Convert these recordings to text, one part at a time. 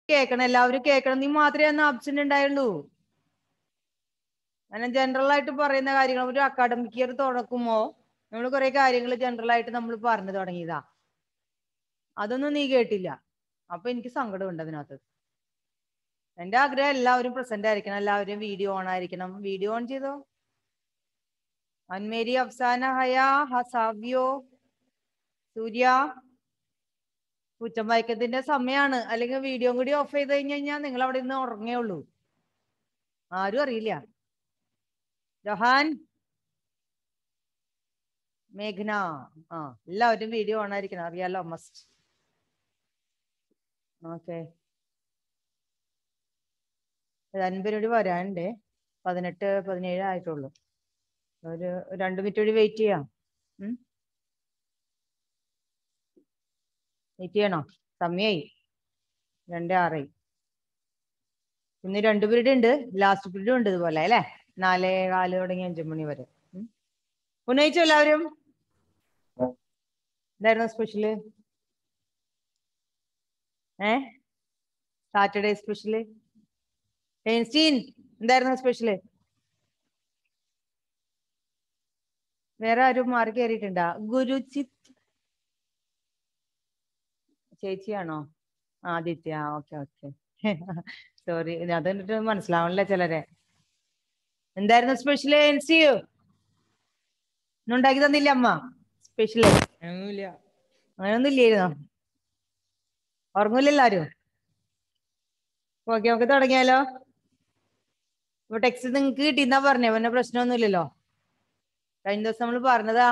കേക്കണം എല്ലാവരും കേക്കണം നീ മാത്രമേ അന്ന് ആബ്സെന്റ് ഉണ്ടായുള്ളൂ അങ്ങനെ ജനറൽ ആയിട്ട് പറയുന്ന കാര്യങ്ങൾ ഒരു അക്കാഡമിക് ഇയർ തുറക്കുമ്പോ നമ്മൾ കുറെ കാര്യങ്ങൾ ജനറൽ ആയിട്ട് നമ്മൾ പറഞ്ഞു തുടങ്ങിയതാ അതൊന്നും നീ കേട്ടില്ല അപ്പൊ എനിക്ക് സങ്കടമുണ്ട് അതിനകത്ത് എന്റെ ആഗ്രഹം എല്ലാവരും പ്രസന്റ് ആയിരിക്കണം എല്ലാവരും വീഡിയോ ഓൺ ആയിരിക്കണം വീഡിയോ ഓൺ ചെയ്തോ അൻമേരി അഫ്സാന ഹയ ഹസാവ്യോ സൂര്യ കുറ്റമയക്കത്തിന്റെ സമയമാണ് അല്ലെങ്കിൽ വീഡിയോ കൂടി ഓഫ് ചെയ്ത് കഴിഞ്ഞ് കഴിഞ്ഞാൽ നിങ്ങൾ അവിടെ നിന്ന് ഉറങ്ങേ ഉള്ളൂ ആരും അറിയില്ല ജഹാൻ മേഘന ആ എല്ലാവരും വീഡിയോ ഓൺ ആയിരിക്കണം അറിയാലോ മസ്റ്റ് ഓക്കെ അൻപതിനോട് വരാനുണ്ട് പതിനെട്ട് പതിനേഴ് ആയിട്ടുള്ളൂ ഒരു രണ്ട് മിനിറ്റ് കൂടി വെയിറ്റ് ചെയ്യാം വെയിറ്റ് ചെയ്യണോ സമയായി രണ്ട് ആറായി ഇന്ന് രണ്ട് പീരീഡ് ഉണ്ട് ലാസ്റ്റ് പീരീഡും ഉണ്ട് ഇതുപോലെ അല്ലേ നാലേ കാല് തുടങ്ങി അഞ്ചു മണി വരെ ഉം. ഉന്നയിച്ചോ എല്ലാവരും എന്തായിരുന്നു special a Saturday special Einstein എന്തായിരുന്നു സ്പെഷ്യല് വേറെ ആരും മാറി കയറിയിട്ടുണ്ടാ ഗുരുചിത് ചേച്ചിയാണോ ആദിത്യ ഓക്കെ ഓക്കെ സോറി അത് കണ്ടിട്ട് മനസ്സിലാവണില്ല ചിലരെ എന്തായിരുന്നു സ്പെഷ്യല് എൻസിയു ഉണ്ടാക്കി തന്നില്ല അമ്മ സ്പെഷ്യല് ഒന്നുമില്ല അങ്ങനൊന്നും ഇല്ലായിരുന്നോ ഉറങ്ങൂല എല്ലാരും ഓക്കെ നമുക്ക് തുടങ്ങിയാലോ ഇപ്പൊ ടെക്സ്റ്റ് നിങ്ങക്ക് കിട്ടിയെന്നാ പറഞ്ഞേ പിന്നെ പ്രശ്നമൊന്നുമില്ലല്ലോ കഴിഞ്ഞ ദിവസം നമ്മൾ പറഞ്ഞതാ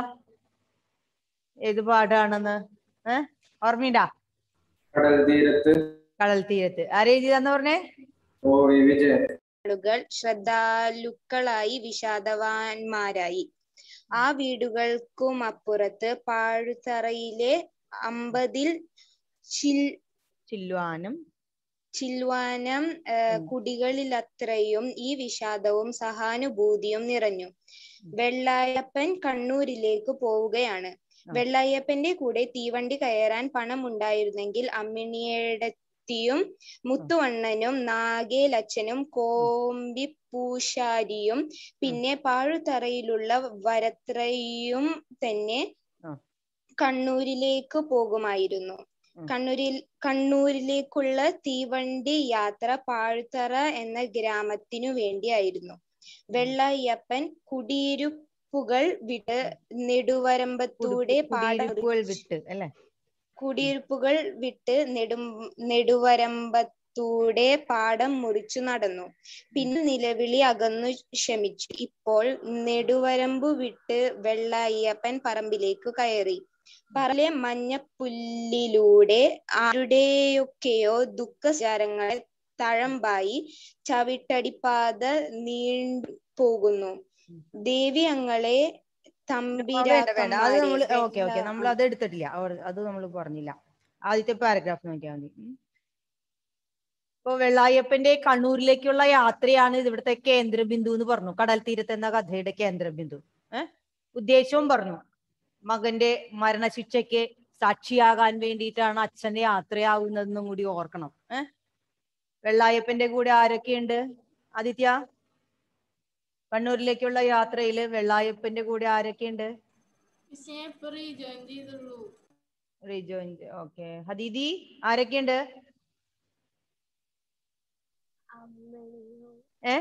ഏത് പാടാണെന്ന് ഏ ഓർമ്മയുണ്ടാ കടൽ തീരത്ത് കടൽ തീരത്ത് ആരെ എഴുതിയതാന്ന് പറഞ്ഞേ ഓ വി വിജയൻ ആളുകൾ ശ്രദ്ധാലുക്കളായി വിഷാദവാന്മാരായി ആ വീടുകൾക്കും അപ്പുറത്ത് പാഴുത്തറയിലെ അമ്പതിൽ ചിൽ ചില്ലുവാനും ചിൽവാനം ആ, ഉം. കുടികളിലത്രയും ഈ വിഷാദവും സഹാനുഭൂതിയും നിറഞ്ഞു വെള്ളായപ്പൻ കണ്ണൂരിലേക്ക് പോവുകയാണ് ആ. വെള്ളായപ്പന്റെ കൂടെ തീവണ്ടി കയറാൻ പണമുണ്ടായിരുന്നെങ്കിൽ അമ്മിണിയേടത്തിയും മുത്തുവണ്ണനും നാഗേലച്ചനും കോമ്പിപ്പൂശാരിയും പിന്നെ പാഴുത്തറയിലുള്ള വരത്രയും തന്നെ ആ. കണ്ണൂരിലേക്ക് പോകുമായിരുന്നു ഉം. കണ്ണൂരിൽ കണ്ണൂരിലേക്കുള്ള തീവണ്ടി യാത്ര പാഴുത്തറ എന്ന ഗ്രാമത്തിനു വേണ്ടിയായിരുന്നു വെള്ളയ്യപ്പൻ കുടിയിരുപ്പുകൾ വിട്ട് നെടുവരമ്പത്തൂടെ പാടം കുടിയിരിപ്പുകൾ വിട്ട് അല്ലെ കുടിയിരുപ്പുകൾ വിട്ട് നെടും നെടുവരമ്പത്തൂടെ പാടം മുറിച്ചു നടന്നു പിന്നെ നിലവിളി അകന്നു ശമിച്ചു ഇപ്പോൾ നെടുവരമ്പു വിട്ട് വെള്ളയ്യപ്പൻ പറമ്പിലേക്ക് കയറി പറലെ മഞ്ഞപ്പുല്ലിലൂടെ ആരുടെയൊക്കെയോ ദുഃഖവിചാരങ്ങളെ തഴമ്പായി ചവിട്ടടിപ്പാത നീണ്ടു പോകുന്നു ദേവി അങ്ങളെ വേണ്ട വേണ്ട അത് നമ്മൾ തമ്പിരാക്കന്മാരെ ഓക്കെ ഓക്കെ നമ്മൾ അത് എടുത്തിട്ടില്ല അവർ- അത് നമ്മൾ പറഞ്ഞില്ല ആദ്യത്തെ പാരഗ്രാഫ് നോക്കിയാൽ മതി ഉം. ഇപ്പൊ വെള്ളായപ്പന്റെ കണ്ണൂരിലേക്കുള്ള യാത്രയാണ് ഇത് ഇവിടുത്തെ കേന്ദ്രബിന്ദു എന്ന് പറഞ്ഞു കടൽ തീരത്ത് എന്ന കഥയുടെ കേന്ദ്രബിന്ദു ഏഹ് ഉദ്ദേശവും പറഞ്ഞു മകന്റെ മരണശിക്ഷയ്ക്ക് സാക്ഷിയാകാൻ വേണ്ടിയിട്ടാണ് അച്ഛന്റെ യാത്രയാവുന്നതെന്നും കൂടി ഓർക്കണം ഏഹ് വെള്ളായപ്പന്റെ കൂടെ ആരൊക്കെയുണ്ട് ആദിത്യ കണ്ണൂരിലേക്കുള്ള യാത്രയിൽ വെള്ളായപ്പന്റെ കൂടെ ആരൊക്കെയുണ്ട് റീജോയിൻ ഓക്കെ ഹദീദി ആരൊക്കെയുണ്ട് ഏ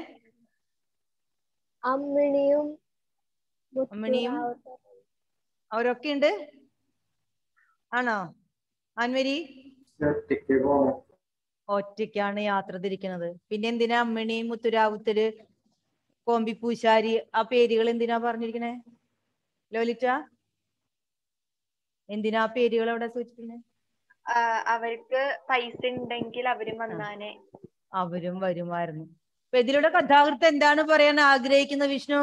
അമ്മിണിയും അമ്മിണിയും അവരൊക്കെ ഉണ്ട് ആണോ ആൻവരി ഒറ്റയ്ക്ക് പോണം ഒറ്റയ്ക്കാണ് യാത്ര തിരിക്കുന്നത് പിന്നെ എന്തിനാ അമ്മിണി മുത്തുരാവുത്തര് കോമ്പിപ്പൂശാരി ആ പേരുകൾ എന്തിനാ പറഞ്ഞിരിക്കണേ ലോലിറ്റ എന്തിനാ ആ പേരുകൾ അവിടെ സൂചിപ്പിക്കുന്നത് അവർക്ക് പൈസ ഉണ്ടെങ്കിൽ അവരും വന്നാനെ അവരും വരുമായിരുന്നു അപ്പൊ ഇതിലൂടെ കഥാകൃത്ത് എന്താണ് പറയാൻ ആഗ്രഹിക്കുന്നത് വിഷ്ണു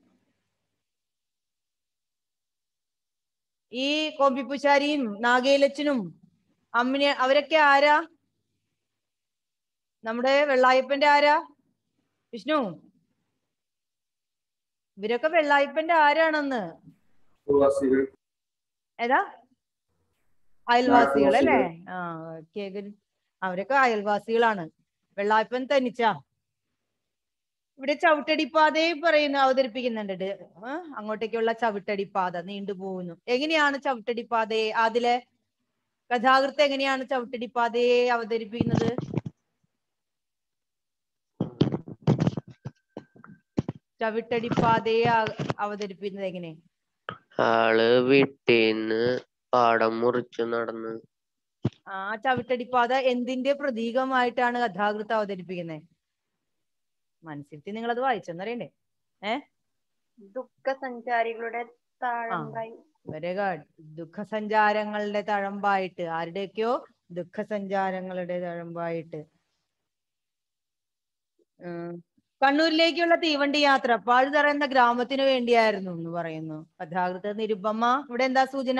ഈ കോമ്പിപ്പുശാരിയും നാഗേലച്ചനും അമ്മിനെ അവരൊക്കെ ആരാ നമ്മുടെ വെള്ളായപ്പന്റെ ആരാ വിഷ്ണു ഇവരൊക്കെ വെള്ളായപ്പന്റെ ആരാണെന്ന് പ്രവാസികൾ ഏതാ അയൽവാസികൾ അല്ലേ അയൽവാസികൾ. ആ ഓക്കെ അവരൊക്കെ അയൽവാസികളാണ് വെള്ളായപ്പൻ തനിച്ചാ ഇവിടെ ചവിട്ടടിപ്പാതയെ പറയുന്നു അവതരിപ്പിക്കുന്നുണ്ട് ഇത്. ആ, അങ്ങോട്ടേക്കുള്ള ചവിട്ടടിപ്പാത നീണ്ടുപോകുന്നു എങ്ങനെയാണ് ചവിട്ടടിപ്പാതയെ അതിലെ കഥാകൃത്ത് എങ്ങനെയാണ് ചവിട്ടടിപ്പാതയെ അവതരിപ്പിക്കുന്നത് ചവിട്ടടിപ്പാതയെ അ- അവതരിപ്പിക്കുന്നത് എങ്ങനെ ആള് വീട്ടീന്ന് പാടം മുറിച്ചു നടന്ന് ആ ചവിട്ടടിപ്പാത എന്തിന്റെ പ്രതീകമായിട്ടാണ് കഥാകൃത്ത് അവതരിപ്പിക്കുന്നത് മനസ്സിരുത്തി നിങ്ങൾ അത് വായിച്ചെന്നറിയണ്ടേ ദുഃഖസഞ്ചാരികളുടെ താഴമ്പായി വെരി ഗുഡ് ദുഃഖസഞ്ചാരങ്ങളുടെ തഴമ്പായിട്ട് ആരുടെയൊക്കെയോ ദുഃഖസഞ്ചാരങ്ങളുടെ തഴമ്പായിട്ട് ഉം. കണ്ണൂരിലേക്കുള്ള തീവണ്ടി യാത്ര പാഴുതറ എന്ന ഗ്രാമത്തിന് വേണ്ടിയായിരുന്നു എന്ന് പറയുന്നു കഥാകൃത്ത് നിരുപമ ഇവിടെ എന്താ സൂചന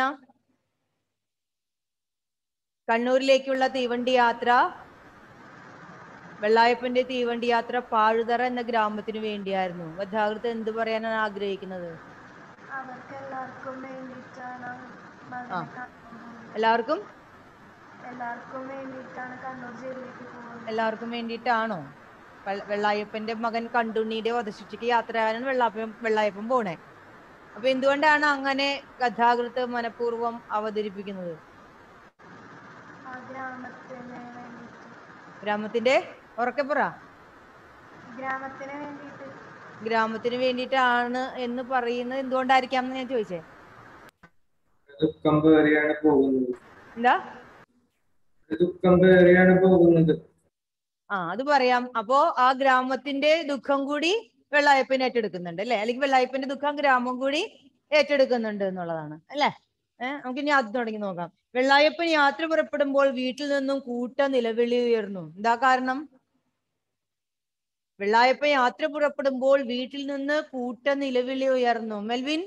കണ്ണൂരിലേക്കുള്ള തീവണ്ടി യാത്ര വെള്ളായപ്പന്റെ തീവണ്ടി യാത്ര പാഴുതറ എന്ന ഗ്രാമത്തിന് വേണ്ടിയായിരുന്നു കഥാകൃത്ത് എന്ത് പറയാനാണ് ആഗ്രഹിക്കുന്നത് അവർക്ക് എല്ലാവർക്കും വേണ്ടിയിട്ടാണ് ആ. എല്ലാവർക്കും എല്ലാവർക്കും വേണ്ടിയിട്ടാണ് കണ്ണൂർ ജയിലിലേക്ക് പോകുന്നത് എല്ലാവർക്കും വേണ്ടിയിട്ടാണോ വെള്ള- വെള്ളായപ്പന്റെ മകൻ കണ്ടുണ്ണിയുടെ വധശിക്ഷയ്ക്ക് യാത്രയാകാൻ വെള്ളാപ്പൻ വെള്ളായപ്പൻ പോണേ അപ്പൊ എന്തുകൊണ്ടാണ് അങ്ങനെ കഥാകൃത്ത് മനഃപൂർവ്വം അവതരിപ്പിക്കുന്നത് ആ ഗ്രാമത്തിന് വേണ്ടിയിട്ട് ഗ്രാമത്തിന്റെ ഉറക്കെ പറ ഗ്രാമത്തിന് വേണ്ടിയിട്ട് ഗ്രാമത്തിന് വേണ്ടിയിട്ടാണ് എന്ന് പറയുന്നത് എന്തുകൊണ്ടായിരിക്കാം എന്ന് ഞാൻ ചോദിച്ചേ ദുഃഖം പേറിയാണ് പോകുന്നത് എന്താ ദുഃഖം പേറിയാണ് പോകുന്നത് ആ അത് പറയാം അപ്പോ ആ ഗ്രാമത്തിന്റെ ദുഃഖം കൂടി വെള്ളായപ്പൻ ഏറ്റെടുക്കുന്നുണ്ട് അല്ലെ അല്ലെങ്കിൽ വെള്ളായപ്പന്റെ ദുഃഖം ഗ്രാമം കൂടി ഏറ്റെടുക്കുന്നുണ്ട് എന്നുള്ളതാണ് അല്ലെ ഏഹ് നമുക്ക് ഇനി അത് തുടങ്ങി നോക്കാം വെള്ളായപ്പൻ യാത്ര പുറപ്പെടുമ്പോൾ വീട്ടിൽ നിന്നും കൂട്ട നിലവിളി ഉയർന്നു എന്താ കാരണം വെള്ളായപ്പൻ യാത്ര പുറപ്പെടുമ്പോൾ വീട്ടിൽ നിന്ന് കൂട്ട നിലവിളി ഉയർന്നു മെൽവിൻ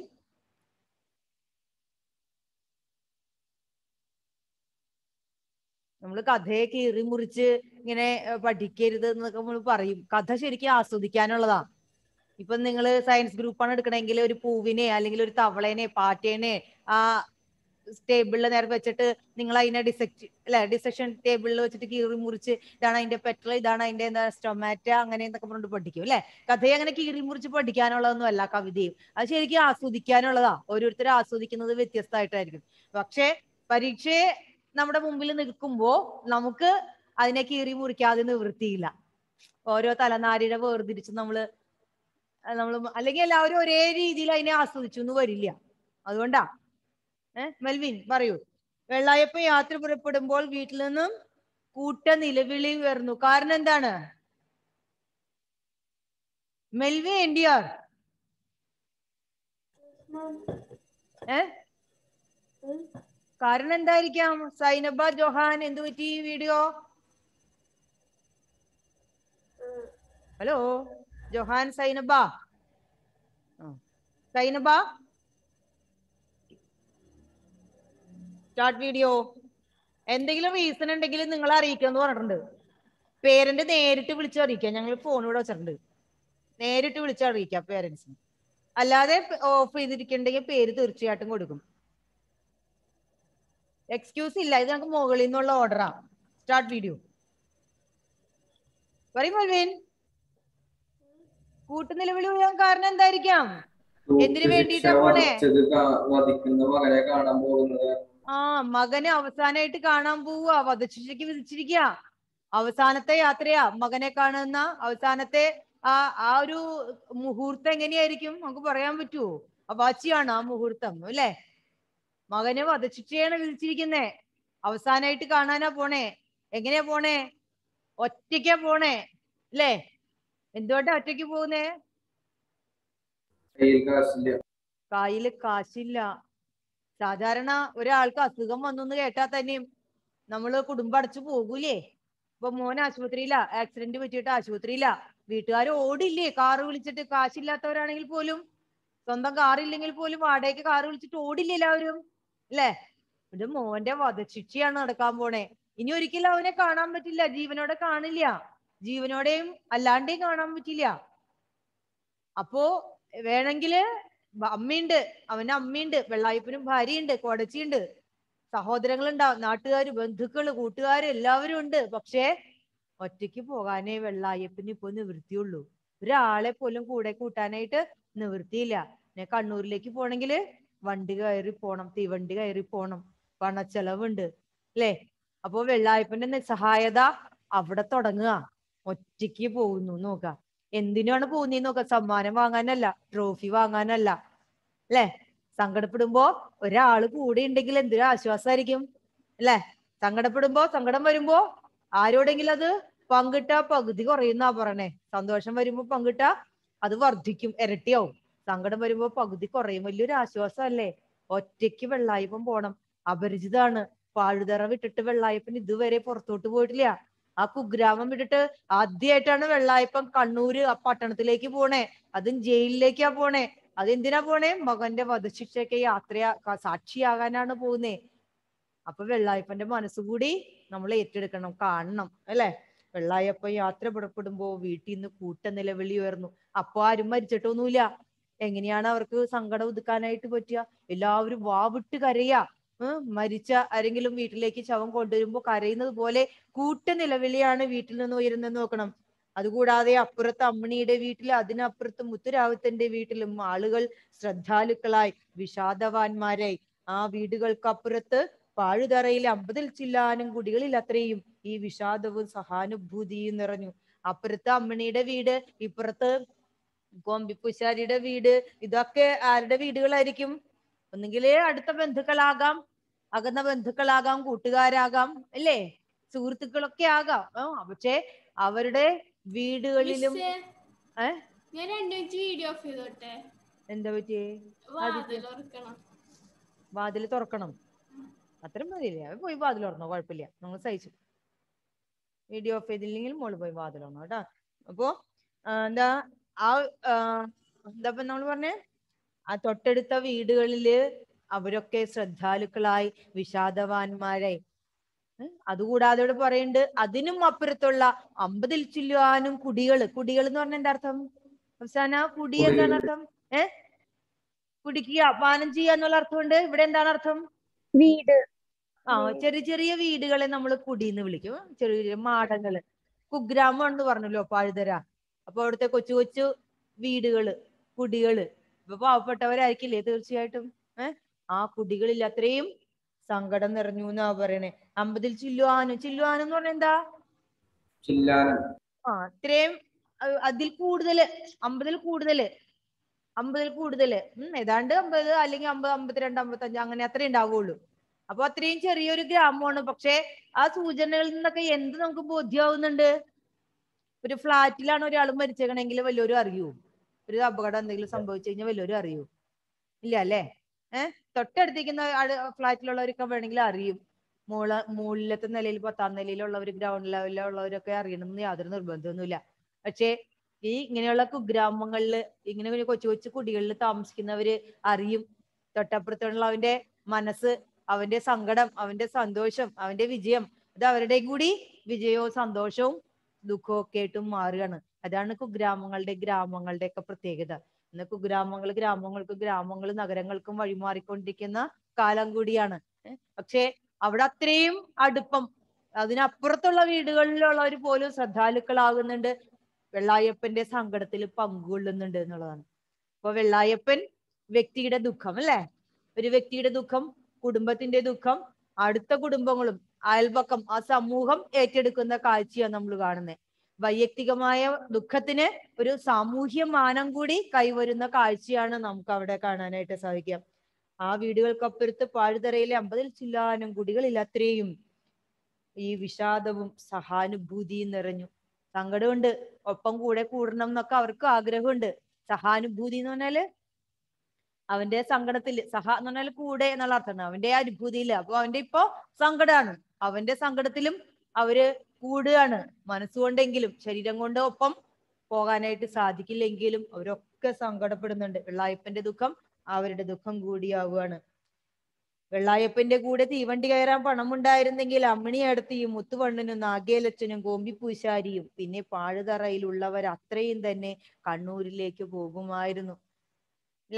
നമ്മൾ കഥയെ കീറി മുറിച്ച് ഇങ്ങനെ ഏർ പഠിക്കരുത് എന്നൊക്കെ നമ്മൾ പറയും കഥ ശരിക്കും ആസ്വദിക്കാനുള്ളതാ ഇപ്പൊ നിങ്ങൾ സയൻസ് ഗ്രൂപ്പാണ് എടുക്കണമെങ്കിൽ ഒരു പൂവിനെ അല്ലെങ്കിൽ ഒരു തവളേനെ പാറ്റേനെ ആ ടേബിളിൽ നേരെ വെച്ചിട്ട് നിങ്ങൾ അതിനെ ഡിസെക്ട് അല്ലെ ഡിസെക്ഷൻ ടേബിളിൽ വെച്ചിട്ട് കീറി മുറിച്ച് ഇതാണ് അതിന്റെ പെറ്റൽ ഇതാണ് അതിന്റെ എന്താ സ്റ്റൊമാറ്റ അങ്ങനെ എന്നൊക്കെ പറഞ്ഞിട്ട് പഠിക്കും അല്ലെ കഥയെ അങ്ങനെ കീറി മുറിച്ച് പഠിക്കാനുള്ളതൊന്നും അല്ല കവിതയും അത് ശരിക്കും ആസ്വദിക്കാനുള്ളതാ ഓരോരുത്തരും ആസ്വദിക്കുന്നത് വ്യത്യസ്തമായിട്ടായിരിക്കും പക്ഷെ പരീക്ഷയെ നമ്മുടെ മുമ്പിൽ നിൽക്കുമ്പോ നമുക്ക് അതിനെ കീറി മുറിക്കാതെ നിവൃത്തിയില്ല ഓരോ തലനാരിഴ വേർതിരിച്ച് നമ്മള് നമ്മൾ അല്ലെങ്കിൽ എല്ലാവരും ഒരേ രീതിയിൽ അതിനെ ആസ്വദിച്ചു എന്ന് വരില്ല അതുകൊണ്ടാ ഏഹ് മെൽവിൻ പറയൂ വെള്ളായപ്പൻ യാത്ര പുറപ്പെടുമ്പോൾ വീട്ടിൽ നിന്നും കൂട്ട നിലവിളി ഉയർന്നു കാരണം എന്താണ് മെൽവിൻ എൻഡിയാർ ഏ കാരണം എന്തായിരിക്കാം സൈനബ ജോഹാൻ എന്തു പറ്റി ഈ വീഡിയോ ഹലോ ജോഹാൻ സൈനബ ആ. സൈനബ സ്റ്റാർട്ട് വീഡിയോ എന്തെങ്കിലും റീസൺ ഉണ്ടെങ്കിൽ നിങ്ങൾ അറിയിക്കാന്ന് പറഞ്ഞിട്ടുണ്ട് പേരന്റ് നേരിട്ട് വിളിച്ച് അറിയിക്കാം ഞങ്ങൾ ഫോൺ ഇവിടെ വെച്ചിട്ടുണ്ട് നേരിട്ട് വിളിച്ച് അറിയിക്കാം പേരൻസിന് അല്ലാതെ ഓഫ് ചെയ്തിരിക്കണ്ടെങ്കിൽ പേര് തീർച്ചയായിട്ടും കൊടുക്കും എക്സ്ക്യൂസ് ഇല്ല ഇത് ഞങ്ങൾക്ക് മുകളിൽ നിന്നുള്ള ഓർഡറാ സ്റ്റാർട്ട് വീഡിയോ പറയും മൊൽവിൻ കൂട്ടുനിലവിളി ഉയരാൻ കാരണം എന്തായിരിക്കാം എന്തിനു വേണ്ടിയിട്ടാ ശിക്ഷ പോണേ? വധിച്ചത് കാ- വധിക്കുന്ന മകനെ കാണാൻ പോകുന്നത് ആ മകനെ അവസാനമായിട്ട് കാണാൻ പോവുക വധശിക്ഷയ്ക്ക് വിധിച്ചിരിക്കുക അവസാനത്തെ യാത്രയാ മകനെ കാണുന്ന അവസാനത്തെ ആ ആ ഒരു മുഹൂർത്തം എങ്ങനെയായിരിക്കും നമുക്ക് പറയാൻ പറ്റുമോ അവാച്ചിയാണ് ആ മുഹൂർത്തം അല്ലെ മകനെ വധശിക്ഷയാണ് വിധിച്ചിരിക്കുന്നേ അവസാനമായിട്ട് കാണാനാ പോണേ എങ്ങനെയാ പോണേ ഒറ്റയ്ക്കാ പോണേ അല്ലേ എന്തുകൊണ്ടാ ഒറ്റയ്ക്ക് പോകുന്നേ കയ്യിൽ കാശില്ല കയ്യില് കാശില്ല സാധാരണ ഒരാൾക്ക് അസുഖം വന്നു എന്ന് കേട്ടാൽ തന്നെയും നമ്മള് കുടുംബം അടച്ചു പോകൂലേ ഇപ്പൊ മോൻ ആശുപത്രിയില ആക്സിഡന്റ് പറ്റിയിട്ട് ആശുപത്രിയില വീട്ടുകാർ ഓടില്ലേ കാറ് വിളിച്ചിട്ട് കാശില്ലാത്തവരാണെങ്കിൽ പോലും സ്വന്തം കാറില്ലെങ്കിൽ പോലും വാടകയ്ക്ക് കാറ് വിളിച്ചിട്ട് ഓടില്ലേ എല്ലാവരും അല്ലേ ഇത് മോന്റെ വധശിക്ഷയാണ് നടക്കാൻ പോണേ ഇനി ഒരിക്കലും അവനെ കാണാൻ പറ്റില്ല ജീവനോടെ കാണില്ല ജീവനോടെയും അല്ലാണ്ടേയും കാണാൻ പറ്റില്ല അപ്പോ വേണമെങ്കില് ബ- അമ്മയുണ്ട് അവന് അമ്മയുണ്ട് വെള്ളായപ്പനും ഭാര്യയുണ്ട് കൊടച്ചിയുണ്ട് സഹോദരങ്ങളുണ്ടാവും നാട്ടുകാര് ബന്ധുക്കള് കൂട്ടുകാര് എല്ലാവരും ഉണ്ട് പക്ഷേ ഒറ്റയ്ക്ക് പോകാനേ വെള്ളായപ്പന് ഇപ്പൊ നിവൃത്തിയുള്ളൂ ഒരാളെ പോലും കൂടെ കൂട്ടാനായിട്ട് നിവൃത്തിയില്ല പിന്നെ കണ്ണൂരിലേക്ക് പോണെങ്കിൽ വണ്ടി കയറി പോണം തീവണ്ടി കയറി പോണം പണച്ചെലവുണ്ട് അല്ലേ അപ്പൊ വെള്ളായപ്പന്റെ നിസ്സഹായത അവിടെ തുടങ്ങുക ഒറ്റയ്ക്ക് പോകുന്നു നോക്ക എന്തിനാണ് പോകുന്നതെന്ന് നോക്ക സമ്മാനം വാങ്ങാനല്ല ട്രോഫി വാങ്ങാനല്ല അല്ലേ സങ്കടപ്പെടുമ്പോ ഒരാള് കൂടെ ഉണ്ടെങ്കിൽ എന്തൊരു ആശ്വാസമായിരിക്കും അല്ലേ സങ്കടപ്പെടുമ്പോ സങ്കടം വരുമ്പോ ആരോടെങ്കിലും അത് പങ്കിട്ട പകുതി കുറയുന്നാ പറയണേ സന്തോഷം വരുമ്പോ പങ്കിട്ട അത് വർദ്ധിക്കും ഇരട്ടിയാവും സങ്കടം വരുമ്പോ പകുതി കുറയും വലിയൊരു ആശ്വാസമല്ലേ ഒറ്റയ്ക്ക് വെള്ളായപ്പം പോണം അപരിചിതാണ് പാഴുതറ വിട്ടിട്ട് വെള്ളായപ്പൻ ഇതുവരെ പുറത്തോട്ട് പോയിട്ടില്ല ആ കുഗ്രാമം വിട്ടിട്ട് ആദ്യമായിട്ടാണ് വെള്ളായപ്പൻ കണ്ണൂര് ആ പട്ടണത്തിലേക്ക് പോണേ അതും ജയിലിലേക്കാ പോണേ അതെന്തിനാ പോണേ മകന്റെ വധശിക്ഷയ്ക്ക് യാത്ര സാക്ഷിയാകാനാണ് പോകുന്നേ അപ്പൊ വെള്ളായപ്പന്റെ മനസ്സുകൂടി നമ്മൾ ഏറ്റെടുക്കണം കാണണം അല്ലെ വെള്ളായപ്പൻ യാത്ര പുറപ്പെടുമ്പോ വീട്ടിൽ നിന്ന് കൂട്ട നിലവിളി ഉയർന്നു അപ്പൊ ആരും മരിച്ചിട്ടൊന്നുമില്ല എങ്ങനെയാണ് അവർക്ക് സങ്കടം ഒതുക്കാനായിട്ട് പറ്റുക എല്ലാവരും വാവിട്ട് കരയാ ഉം, മരിച്ച ആരെങ്കിലും വീട്ടിലേക്ക് ശവം കൊണ്ടുവരുമ്പോ കരയുന്നത് പോലെ കൂട്ട നിലവിളിയാണ് വീട്ടിൽ നിന്ന് ഉയരുന്നത് നോക്കണം അതുകൂടാതെ അപ്പുറത്ത് അമ്മണിയുടെ വീട്ടിൽ അതിനപ്പുറത്ത് മുത്തുരാവത്തിന്റെ വീട്ടിലും ആളുകൾ ശ്രദ്ധാലുക്കളായി വിഷാദവാന്മാരായി ആ വീടുകൾക്കപ്പുറത്ത് പാഴുതറയിൽ അമ്പതിൽ ചില്ലാനും കുടികളിൽ അത്രയും ഈ വിഷാദവും സഹാനുഭൂതിയും നിറഞ്ഞു അപ്പുറത്ത് അമ്മണിയുടെ വീട് ഇപ്പുറത്ത് കോമ്പിപ്പുശാരിയുടെ വീട് ഇതൊക്കെ ആരുടെ വീടുകളായിരിക്കും ഒന്നുകിൽ അടുത്ത ബന്ധുക്കളാകാം അകന്ന ബന്ധുക്കളാകാം കൂട്ടുകാരാകാം അല്ലേ സുഹൃത്തുക്കളൊക്കെ ആകാം ആ, പക്ഷേ അവരുടെ വീടുകളിലും മിസ്സേ, ഏ? ഞാൻ രണ്ടു മിനിറ്റ് വീഡിയോ ഓഫ് ചെയ്തോട്ടെ എന്താ പറ്റിയേ വാതിൽ ഓർക്കണം വാതിൽ തുറക്കണം അത്രയും മതിയില്ലേ അവൻ പോയി വാതിൽ തുറന്നോ കുഴപ്പമില്ല നമ്മൾ സഹിച്ചു വീഡിയോ ഓഫ് ചെയ്തില്ലെങ്കിൽ മോള് പോയി വാതിൽ തുറന്നോ കേട്ടോ അപ്പോ ആ, എന്താ ആ ആ, എന്താ ഇപ്പൊ നമ്മൾ പറഞ്ഞേ ആ തൊട്ടടുത്ത വീടുകളില് അവരൊക്കെ ശ്രദ്ധാലുക്കളായി വിഷാദവാന്മാരായി ഉം, അതുകൂടാതെ ഇവിടെ പറയുന്നുണ്ട് അതിനും അപ്പുറത്തുള്ള അമ്പതിൽ ചില്ലുവാനും കുടികള് കുടികൾ എന്ന് പറഞ്ഞ എന്താ അർത്ഥം അവസാന കുടി എന്താണ് അർത്ഥം ഏ കുടിക്കുക പാനം ചെയ്യുക എന്നുള്ള അർത്ഥമുണ്ട് ഇവിടെ എന്താണ് അർത്ഥം വീട് ആ ചെറിയ ചെറിയ വീടുകളെ നമ്മൾ കുടിന്ന് വിളിക്കും ചെറിയ ചെറിയ മാടങ്ങള് കുഗ്രാമം എന്ന് പറഞ്ഞല്ലോ പാഴുതര അപ്പൊ അവിടുത്തെ കൊച്ചു കൊച്ചു വീടുകള് കുടികള് ഇപ്പൊ പാവപ്പെട്ടവരായിരിക്കില്ലേ തീർച്ചയായിട്ടും ഏഹ് ആ കുടികളിൽ അത്രയും സങ്കടം നിറഞ്ഞു എന്നാ പറയണേ അമ്പതിൽ ചില്ലുവാനും ചില്ലുവാനും എന്ന് പറഞ്ഞാ എന്താ ചില്ലാനം ആ ഇത്രയും അഹ് അതിൽ കൂടുതല് അമ്പതിൽ കൂടുതല് അമ്പതിൽ കൂടുതല് ഉം ഏതാണ്ട് അമ്പത് അല്ലെങ്കിൽ അമ്പത് അമ്പത്തിരണ്ട് അമ്പത്തഞ്ച് അങ്ങനെ അത്രേ ഉണ്ടാവുള്ളൂ അപ്പൊ അത്രയും ചെറിയൊരു ഗ്രാമമാണ് പക്ഷെ ആ സൂചനകളിൽ നിന്നൊക്കെ എന്ത് നമുക്ക് ബോധ്യമാവുന്നുണ്ട് ഒരു ഫ്ലാറ്റിലാണ് ഒരാൾ മരിച്ചേക്കണെങ്കിൽ വല്ലവരും അറിയൂ ഒരു അപകടം എന്തെങ്കിലും സംഭവിച്ചു കഴിഞ്ഞാൽ വല്ലവരും അറിയൂ ഇല്ല അല്ലേ ഏഹ് തൊട്ടടുത്തിരിക്കുന്ന ഫ്ലാറ്റിലുള്ളവരൊക്കെ വേണമെങ്കിൽ അറിയും മോള മുകളിലത്തെ നിലയിൽ പത്താം നിലയിലുള്ളവർ ഗ്രൗണ്ട് ലെവലിലുള്ളവരൊക്കെ അറിയണമെന്ന് യാതൊരു നിർബന്ധമൊന്നുമില്ല പക്ഷേ ഈ ഇങ്ങനെയുള്ള കുഗ്രാമങ്ങളില് ഇങ്ങനെ ഒരു കൊച്ചു കൊച്ചു കുടികളിൽ താമസിക്കുന്നവര് അറിയും തൊട്ടപ്പുറത്തുള്ള അവന്റെ മനസ്സ് അവന്റെ സങ്കടം അവന്റെ സന്തോഷം അവന്റെ വിജയം ഇത് അവരുടെ കൂടി വിജയവും സന്തോഷവും ദുഃഖവും ഒക്കെ ആയിട്ടും മാറുകയാണ് അതാണ് കുഗ്രാമങ്ങളുടെ ഗ്രാമങ്ങളുടെ ഒക്കെ പ്രത്യേകത ഇന്ന് കുഗ്രാമങ്ങൾ ഗ്രാമങ്ങൾക്ക് ഗ്രാമങ്ങൾ നഗരങ്ങൾക്കും വഴിമാറിക്കൊണ്ടിരിക്കുന്ന കാലം കൂടിയാണ് ഏ? പക്ഷേ അവിടെ അത്രയും അടുപ്പം അതിനപ്പുറത്തുള്ള വീടുകളിലുള്ളവർ പോലും ശ്രദ്ധാലുക്കളാകുന്നുണ്ട് വെള്ളായപ്പന്റെ സങ്കടത്തിൽ പങ്കുകൊള്ളുന്നുണ്ട് എന്നുള്ളതാണ് അപ്പൊ വെള്ളായപ്പൻ വ്യക്തിയുടെ ദുഃഖം അല്ലെ ഒരു വ്യക്തിയുടെ ദുഃഖം കുടുംബത്തിന്റെ ദുഃഖം അടുത്ത കുടുംബങ്ങളും അയൽപക്കം ആ സമൂഹം ഏറ്റെടുക്കുന്ന കാഴ്ചയാണ് നമ്മൾ കാണുന്നത് വൈയക്തികമായ ദുഃഖത്തിന് ഒരു സാമൂഹ്യ മാനം കൂടി കൈവരുന്ന കാഴ്ചയാണ് നമുക്ക് അവിടെ കാണാനായിട്ട് സാധിക്കുക ആ വീടുകൾക്കപ്പുറത്ത് പാഴുതറയിലെ അമ്പതിൽ ചില്ലാനും കുടികളിൽ അത്രയും ഈ വിഷാദവും സഹാനുഭൂതിയും നിറഞ്ഞു സങ്കടമുണ്ട് ഒപ്പം കൂടെ കൂടണം എന്നൊക്കെ അവർക്ക് ആഗ്രഹമുണ്ട് സഹാനുഭൂതി എന്ന് പറഞ്ഞാല് അവന്റെ സങ്കടത്തിൽ സഹ എന്ന് പറഞ്ഞാൽ കൂടെ എന്നുള്ള അർത്ഥമാണ് അവന്റെ അനുഭൂതിയില്ല അപ്പൊ അവന്റെ ഇപ്പൊ സങ്കടമാണ് അവന്റെ സങ്കടത്തിലും അവര് കൂടുകയാണ് മനസ്സുകൊണ്ടെങ്കിലും ശരീരം കൊണ്ട് ഒപ്പം പോകാനായിട്ട് സാധിക്കില്ലെങ്കിലും അവരൊക്കെ സങ്കടപ്പെടുന്നുണ്ട് വെള്ളായപ്പന്റെ ദുഃഖം അവരുടെ ദുഃഖം കൂടിയാവുകയാണ് വെള്ളായപ്പന്റെ കൂടെ തീവണ്ടി കയറാൻ പണമുണ്ടായിരുന്നെങ്കിൽ അമ്മിണിയടത്തിയും മുത്തുവണ്ണനും നാഗേലച്ചനും കോമ്പിപ്പൂശാരിയും പിന്നെ പാഴുതറയിലുള്ളവർ അത്രയും തന്നെ കണ്ണൂരിലേക്ക് പോകുമായിരുന്നു അല്ലെ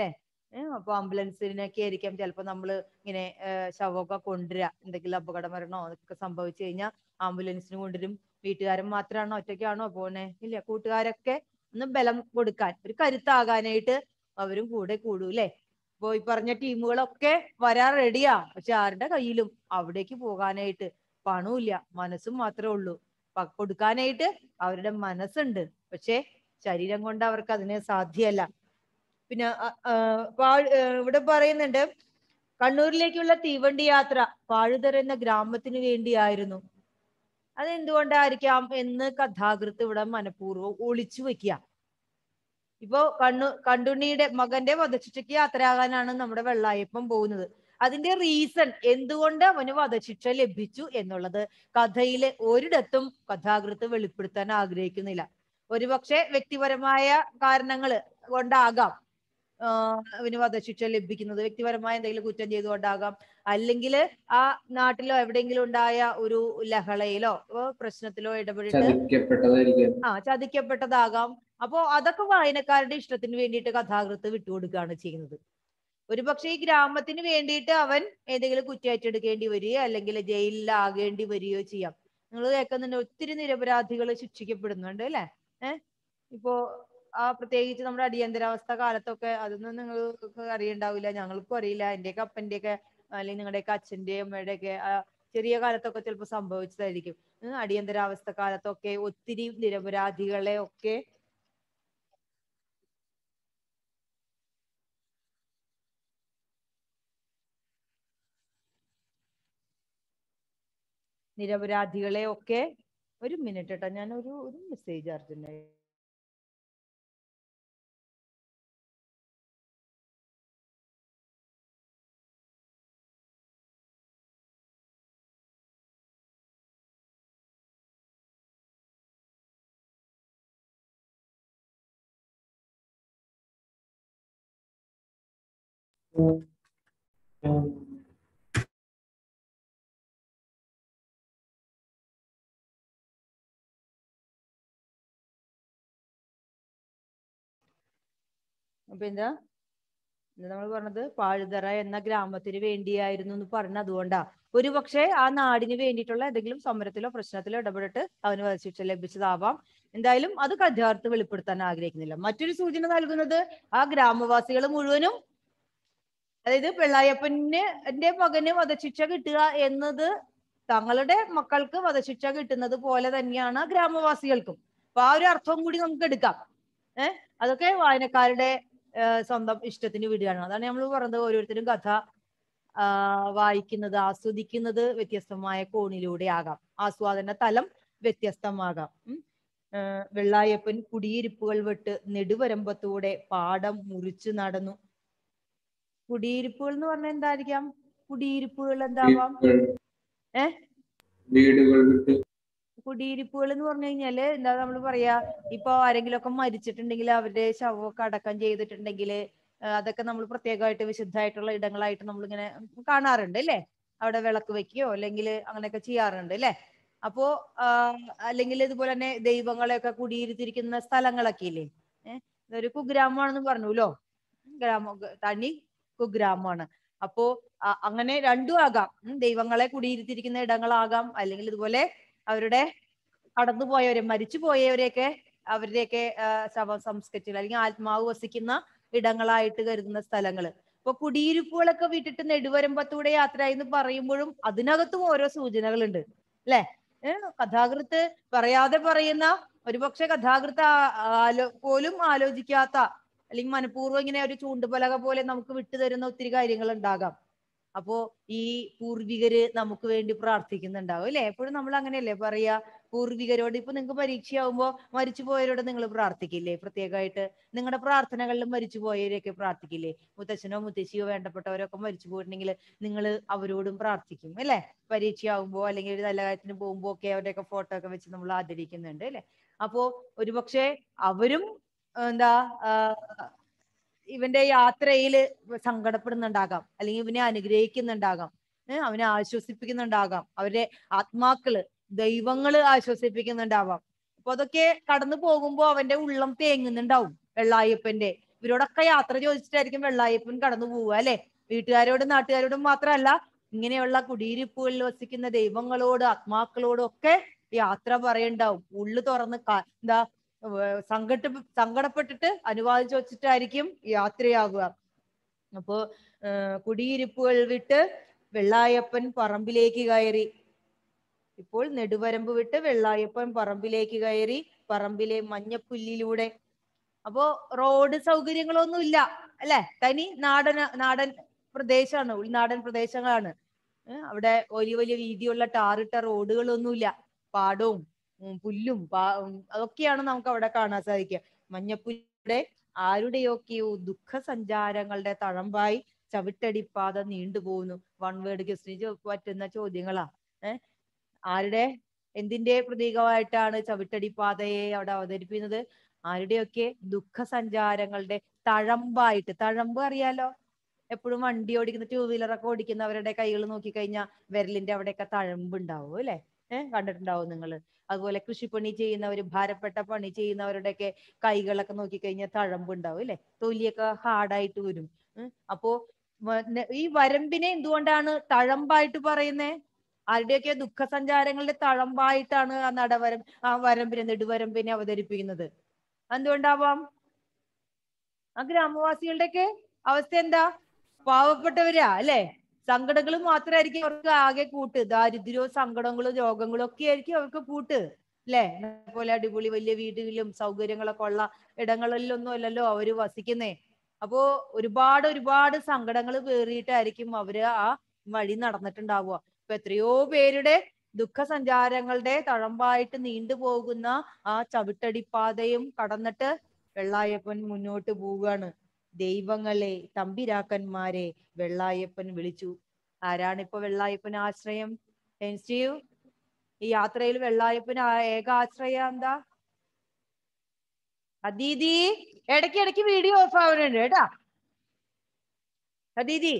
ഏഹ് അപ്പൊ ആംബുലൻസിനൊക്കെ ആയിരിക്കാം ചിലപ്പോ നമ്മള് ഇങ്ങനെ ഏഹ് ശവമൊക്കെ കൊണ്ടുവരിക എന്തെങ്കിലും അപകട മരണോ അതൊക്കെ സംഭവിച്ചു കഴിഞ്ഞാൽ ആംബുലൻസിന് കൊണ്ടുവരും വീട്ടുകാരൻ മാത്രമാണോ ഒറ്റയ്ക്കാണോ പോണേ ഇല്ല കൂട്ടുകാരൊക്കെ ഒന്ന് ബലം കൊടുക്കാൻ ഒരു കരുത്താകാനായിട്ട് അവരും കൂടെ കൂടൂ ല്ലേ ഇപ്പൊ ഈ പറഞ്ഞ ടീമുകളൊക്കെ വരാൻ റെഡിയാ പക്ഷെ ആരുടെ കയ്യിലും അവിടേക്ക് പോകാനായിട്ട് പണവുമില്ല മനസ്സും മാത്രമേ ഉള്ളൂ പ- കൊടുക്കാനായിട്ട് അവരുടെ മനസ്സുണ്ട് പക്ഷെ ശരീരം കൊണ്ട് അവർക്ക് അതിന് സാധ്യമല്ല പിന്നെ അ- ആ, പാഴ്- ഏ, ഇവിടെ പറയുന്നുണ്ട് കണ്ണൂരിലേക്കുള്ള തീവണ്ടി യാത്ര പാഴുതർ എന്ന ഗ്രാമത്തിന് വേണ്ടിയായിരുന്നു അതെന്തുകൊണ്ടായിരിക്കാം എന്ന് കഥാകൃത്ത് ഇവിടെ മനഃപൂർവ്വം ഒളിച്ചു വെക്കുക ഇപ്പോ കണ്ണു കണ്ടുണ്ണിയുടെ മകന്റെ വധശിക്ഷയ്ക്ക് യാത്രയാകാനാണ് നമ്മുടെ വെള്ളായപ്പം പോകുന്നത് അതിന്റെ റീസൺ എന്തുകൊണ്ട് അവന് വധശിക്ഷ ലഭിച്ചു എന്നുള്ളത് കഥയിലെ ഒരിടത്തും കഥാകൃത്ത് വെളിപ്പെടുത്താൻ ആഗ്രഹിക്കുന്നില്ല ഒരുപക്ഷെ വ്യക്തിപരമായ കാരണങ്ങൾ കൊണ്ടാകാം ആഹ് അവന് വധശിക്ഷ ലഭിക്കുന്നത് വ്യക്തിപരമായ എന്തെങ്കിലും കുറ്റം ചെയ്തുകൊണ്ടാകാം അല്ലെങ്കിൽ ആ നാട്ടിലോ എവിടെയെങ്കിലും ഉണ്ടായ ഒരു ലഹളയിലോ ഏർ പ്രശ്നത്തിലോ ഇടപെട്ടിട്ട് ചതിക്കപ്പെട്ടതായിരിക്കും ആ ചതിക്കപ്പെട്ടതാകാം അപ്പോ അതൊക്കെ വായനക്കാരുടെ ഇഷ്ടത്തിന് വേണ്ടിയിട്ട് കഥാകൃത്ത് വിട്ടുകൊടുക്കുകയാണ് ചെയ്യുന്നത് ഒരുപക്ഷെ ഈ ഗ്രാമത്തിന് വേണ്ടിയിട്ട് അവൻ ഏതെങ്കിലും കുറ്റേറ്റെടുക്കേണ്ടി വരികയോ അല്ലെങ്കിൽ ജയിലിലാകേണ്ടി വരികയോ ചെയ്യാം നിങ്ങൾ കേൾക്കുന്നുണ്ട് ഒത്തിരി നിരപരാധികൾ ശിക്ഷിക്കപ്പെടുന്നുണ്ട് അല്ലെ ഏഹ് ഇപ്പോ ആ പ്രത്യേകിച്ച് നമ്മുടെ അടിയന്തരാവസ്ഥ കാലത്തൊക്കെ അതൊന്നും നിങ്ങൾക്ക് അറിയണ്ടാവില്ല ഞങ്ങൾക്കും അറിയില്ല എന്റെയൊക്കെ അപ്പന്റെയൊക്കെ അല്ലെങ്കിൽ നിങ്ങളുടെയൊക്കെ അച്ഛന്റെയും അമ്മയുടെയൊക്കെ ആ ചെറിയ കാലത്തൊക്കെ ചിലപ്പോൾ സംഭവിച്ചതായിരിക്കും ഉം, അടിയന്തരാവസ്ഥ കാലത്തൊക്കെ ഒത്തിരി നിരപരാധികളെ ഒക്കെ നിരപരാധികളെ ഒക്കെ ഒരു മിനിറ്റ് കേട്ടോ ഞാൻ ഒരു ഒരു മെസ്സേജ് അർജന്റ് അപ്പൊ എന്താ നമ്മൾ പറഞ്ഞത് പാഴുതറ എന്ന ഗ്രാമത്തിന് വേണ്ടിയായിരുന്നു എന്ന് പറഞ്ഞ അതുകൊണ്ടാ ഒരു പക്ഷേ ആ നാടിന് വേണ്ടിയിട്ടുള്ള ഏതെങ്കിലും സമരത്തിലോ പ്രശ്നത്തിലോ ഇടപെട്ടിട്ട് അവന് വധശിക്ഷ ലഭിച്ചതാവാം എന്തായാലും അത് കഥാർത്ഥ വെളിപ്പെടുത്താൻ ആഗ്രഹിക്കുന്നില്ല മറ്റൊരു സൂചന നൽകുന്നത് ആ ഗ്രാമവാസികൾ മുഴുവനും അതായത് പിള്ളായപ്പന് എന്റെ മകന് വധശിക്ഷ കിട്ടുക എന്നത് തങ്ങളുടെ മക്കൾക്ക് വധശിക്ഷ കിട്ടുന്നത് പോലെ തന്നെയാണ് ഗ്രാമവാസികൾക്കും അപ്പൊ ആ ഒരു അർത്ഥം കൂടി നമുക്ക് എടുക്കാം ഏഹ് അതൊക്കെ വായനക്കാരുടെ ഏഹ് സ്വന്തം ഇഷ്ടത്തിന് വിടുകയാണ് അതാണ് നമ്മൾ പറഞ്ഞത് ഓരോരുത്തരും കഥ ആ, വായിക്കുന്നത് ആസ്വദിക്കുന്നത് വ്യത്യസ്തമായ കോണിലൂടെ ആകാം ആസ്വാദന തലം വ്യത്യസ്തമാകാം ഉം. ഏഹ് വെള്ളായപ്പൻ കുടിയിരിപ്പുകൾ വിട്ട് നെടുവരമ്പത്തൂടെ പാടം മുറിച്ചു നടന്നു കുടിയിരിപ്പുകൾ എന്ന് പറഞ്ഞാൽ എന്തായിരിക്കാം കുടിയിരിപ്പുകൾ എന്താവാം ഏ? വീടുകൾ വിട്ട് കുടിയിരിപ്പുകൾ എന്ന് പറഞ്ഞു കഴിഞ്ഞാല് എന്താ നമ്മൾ പറയാ ഇപ്പൊ ആരെങ്കിലും ഒക്കെ മരിച്ചിട്ടുണ്ടെങ്കിൽ അവരുടെ ശവമൊക്കെ അടക്കം ചെയ്തിട്ടുണ്ടെങ്കിൽ അതൊക്കെ നമ്മൾ പ്രത്യേകമായിട്ട് വിശുദ്ധമായിട്ടുള്ള ഇടങ്ങളായിട്ട് നമ്മൾ ഇങ്ങനെ കാണാറുണ്ട് അല്ലേ അവിടെ വിളക്ക് വെക്കുകയോ അല്ലെങ്കിൽ അങ്ങനെയൊക്കെ ചെയ്യാറുണ്ട് അല്ലേ അപ്പോ അല്ലെങ്കിൽ ഇതുപോലെ തന്നെ ദൈവങ്ങളെയൊക്കെ കുടിയിരുത്തിരിക്കുന്ന സ്ഥലങ്ങളൊക്കെ ഇല്ലേ ഏഹ് ഇതൊരു കുഗ്രാമമാണെന്ന് പറഞ്ഞുല്ലോ ഗ്രാമ തനി കുഗ്രാമമാണ് അപ്പോ അ- അങ്ങനെ രണ്ടും ആകാം ഉം, ദൈവങ്ങളെ കുടിയിരുത്തിയിരിക്കുന്ന ഇടങ്ങളാകാം അല്ലെങ്കിൽ ഇതുപോലെ അവരുടെ കടന്നുപോയവരെ മരിച്ചു പോയവരെയൊക്കെ അവരുടെയൊക്കെ ആ, ശവം സംസ്കരിച്ചില്ല അല്ലെങ്കിൽ ആത്മാവ് വസിക്കുന്ന ഇടങ്ങളായിട്ട് കരുതുന്ന സ്ഥലങ്ങള് ഇപ്പൊ കുടിയിരിപ്പുകളൊക്കെ വിട്ടിട്ട് നെടുവരമ്പത്തൂടെ യാത്ര എന്ന് പറയുമ്പോഴും അതിനകത്തും ഓരോ സൂചനകളുണ്ട് അല്ലെ ഏഹ് കഥാകൃത്ത് പറയാതെ പറയുന്ന ഒരുപക്ഷെ കഥാകൃത്ത് ആ- ആലോ പോലും ആലോചിക്കാത്ത അല്ലെങ്കിൽ മനഃപൂർവ്വം ഇങ്ങനെ ഒരു ചൂണ്ടുപലക പോലെ നമുക്ക് വിട്ടുതരുന്ന ഒത്തിരി കാര്യങ്ങൾ ഉണ്ടാകാം അപ്പോ ഈ പൂർവികര് നമുക്ക് വേണ്ടി പ്രാർത്ഥിക്കുന്നുണ്ടാവും അല്ലെ എപ്പോഴും നമ്മൾ അങ്ങനെയല്ലേ പറയാ പൂർവികരോട് ഇപ്പൊ നിങ്ങൾക്ക് പരീക്ഷയാവുമ്പോ മരിച്ചുപോയവരോട് നിങ്ങൾ പ്രാർത്ഥിക്കില്ലേ പ്രത്യേകമായിട്ട് നിങ്ങളുടെ പ്രാർത്ഥനകളിലും മരിച്ചുപോയവരെയൊക്കെ പ്രാർത്ഥിക്കില്ലേ മുത്തച്ഛനോ മുത്തശ്ശിയോ വേണ്ടപ്പെട്ടവരൊക്കെ മരിച്ചു പോയിട്ടുണ്ടെങ്കിൽ നിങ്ങൾ അവരോടും പ്രാർത്ഥിക്കും അല്ലെ പരീക്ഷയാവുമ്പോ അല്ലെങ്കിൽ ഒരു നല്ല കാര്യത്തിന് പോകുമ്പോ ഒക്കെ അവരുടെയൊക്കെ ഫോട്ടോ ഒക്കെ വെച്ച് നമ്മൾ ആദരിക്കുന്നുണ്ട് അല്ലെ അപ്പോ ഒരുപക്ഷെ അവരും എന്താ ആ, ഇവന്റെ യാത്രയിൽ സങ്കടപ്പെടുന്നുണ്ടാകാം അല്ലെങ്കിൽ ഇവനെ അനുഗ്രഹിക്കുന്നുണ്ടാകാം ഏഹ് അവനെ ആശ്വസിപ്പിക്കുന്നുണ്ടാകാം അവരുടെ ആത്മാക്കള് ദൈവങ്ങള് ആശ്വസിപ്പിക്കുന്നുണ്ടാവാം അപ്പൊ അതൊക്കെ കടന്നു പോകുമ്പോ അവന്റെ ഉള്ളം തേങ്ങുന്നുണ്ടാവും വെള്ളായപ്പന്റെ ഇവരോടൊക്കെ യാത്ര ചോദിച്ചിട്ടായിരിക്കും വെള്ളായപ്പൻ കടന്നു പോവുക അല്ലെ വീട്ടുകാരോടും നാട്ടുകാരോടും മാത്രമല്ല ഇങ്ങനെയുള്ള കുടിയിരിപ്പുകളിൽ വസിക്കുന്ന ദൈവങ്ങളോട് ആത്മാക്കളോടും ഒക്കെ യാത്ര പറയണ്ടാവും ഉള്ളു തുറന്ന് ക- എന്താ ഏർ സങ്കട സങ്കടപ്പെട്ടിട്ട് അനുവാദം ചോദിച്ചിട്ടായിരിക്കും യാത്രയാകുക അപ്പോ ഏർ കുടിയിരിപ്പുകൾ വിട്ട് വെള്ളായപ്പൻ പറമ്പിലേക്ക് കയറി ഇപ്പോൾ നെടുവരമ്പ് വിട്ട് വെള്ളായപ്പൻ പറമ്പിലേക്ക് കയറി പറമ്പിലെ മഞ്ഞപ്പുല്ലിലൂടെ അപ്പോ റോഡ് സൗകര്യങ്ങളൊന്നും ഇല്ല അല്ലെ തനി നാടൻ നാടൻ പ്രദേശമാണ് ഉൾനാടൻ പ്രദേശങ്ങളാണ് ഏ, അവിടെ വലിയ വലിയ വീതിയുള്ള ടാറിട്ട റോഡുകളൊന്നുമില്ല പാടവും ഉം, പുല്ലും പാ- ഉം, അതൊക്കെയാണ് നമുക്ക് അവിടെ കാണാൻ സാധിക്കുക മഞ്ഞപ്പുല്ലിലൂടെ ആരുടെയൊക്കെയോ ദുഃഖ സഞ്ചാരങ്ങളുടെ തഴമ്പായി ചവിട്ടടിപ്പാത നീണ്ടുപോകുന്നു വൺ വേർഡ് ക്വസ്റ്റിന് പറ്റുന്ന ചോദ്യങ്ങളാ ഏഹ് ആരുടെ എന്തിന്റെ പ്രതീകമായിട്ടാണ് ചവിട്ടടിപ്പാതയെ അവിടെ അവതരിപ്പിക്കുന്നത് ആരുടെയൊക്കെ ദുഃഖ സഞ്ചാരങ്ങളുടെ തഴമ്പായിട്ട് തഴമ്പ് അറിയാലോ എപ്പോഴും വണ്ടി ഓടിക്കുന്ന ടൂ വീലർ ഒക്കെ ഓടിക്കുന്നവരുടെ കൈകൾ നോക്കിക്കഴിഞ്ഞാൽ വിരലിന്റെ അവിടെയൊക്കെ തഴമ്പ് ഉണ്ടാവും അല്ലെ ഏഹ് കണ്ടിട്ടുണ്ടാവും നിങ്ങൾ അതുപോലെ കൃഷിപ്പണി ചെയ്യുന്നവര് ഭാരപ്പെട്ട പണി ചെയ്യുന്നവരുടെയൊക്കെ കൈകളൊക്കെ നോക്കിക്കഴിഞ്ഞാൽ തഴമ്പ് ഉണ്ടാവും അല്ലെ തൊലിയൊക്കെ ഹാർഡായിട്ട് വരും ഉം. അപ്പോ വ- ന- ഈ വരമ്പിനെ എന്തുകൊണ്ടാണ് തഴമ്പായിട്ട് പറയുന്നേ ആരുടെയൊക്കെ ദുഃഖസഞ്ചാരങ്ങളുടെ തഴമ്പായിട്ടാണ് ആ നടവരം ആ വരമ്പിനെ നെടുവരമ്പിനെ അവതരിപ്പിക്കുന്നത് എന്തുകൊണ്ടാവാം ആ ഗ്രാമവാസികളുടെയൊക്കെ അവസ്ഥ എന്താ പാവപ്പെട്ടവരാ അല്ലെ സങ്കടങ്ങൾ മാത്രമായിരിക്കും അവർക്ക് ആകെ കൂട്ട് ദാരിദ്ര്യവും സങ്കടങ്ങളും രോഗങ്ങളും ഒക്കെ ആയിരിക്കും അവർക്ക് കൂട്ട് അല്ലെ പോലെ അടിപൊളി വലിയ വീടുകളിലും സൗകര്യങ്ങളൊക്കെ ഉള്ള ഇടങ്ങളിലൊന്നും അല്ലല്ലോ അവര് വസിക്കുന്നേ അപ്പോ ഒരുപാട് ഒരുപാട് സങ്കടങ്ങൾ പേറിയിട്ടായിരിക്കും അവര് ആ വഴി നടന്നിട്ടുണ്ടാവുക ഇപ്പൊ എത്രയോ പേരുടെ ദുഃഖസഞ്ചാരങ്ങളുടെ തഴമ്പായിട്ട് നീണ്ടുപോകുന്ന ആ ചവിട്ടടിപ്പാതയും കടന്നിട്ട് വെള്ളായപ്പൻ മുന്നോട്ട് പോവുകയാണ് ദൈവങ്ങളെ തമ്പിരാക്കന്മാരെ വെള്ളായപ്പൻ വിളിച്ചു ആരാണ് ഇപ്പൊ വെള്ളായപ്പൻ ആശ്രയം സ്റ്റീവ് ഈ യാത്രയിൽ വെള്ളായപ്പൻ ആ- ഏക ആശ്രയം എന്താ അതീതി ഇടയ്ക്ക് ഇടയ്ക്ക് വീഡിയോ ഓഫ് ആവുന്നുണ്ട് കേട്ടാ അതീതി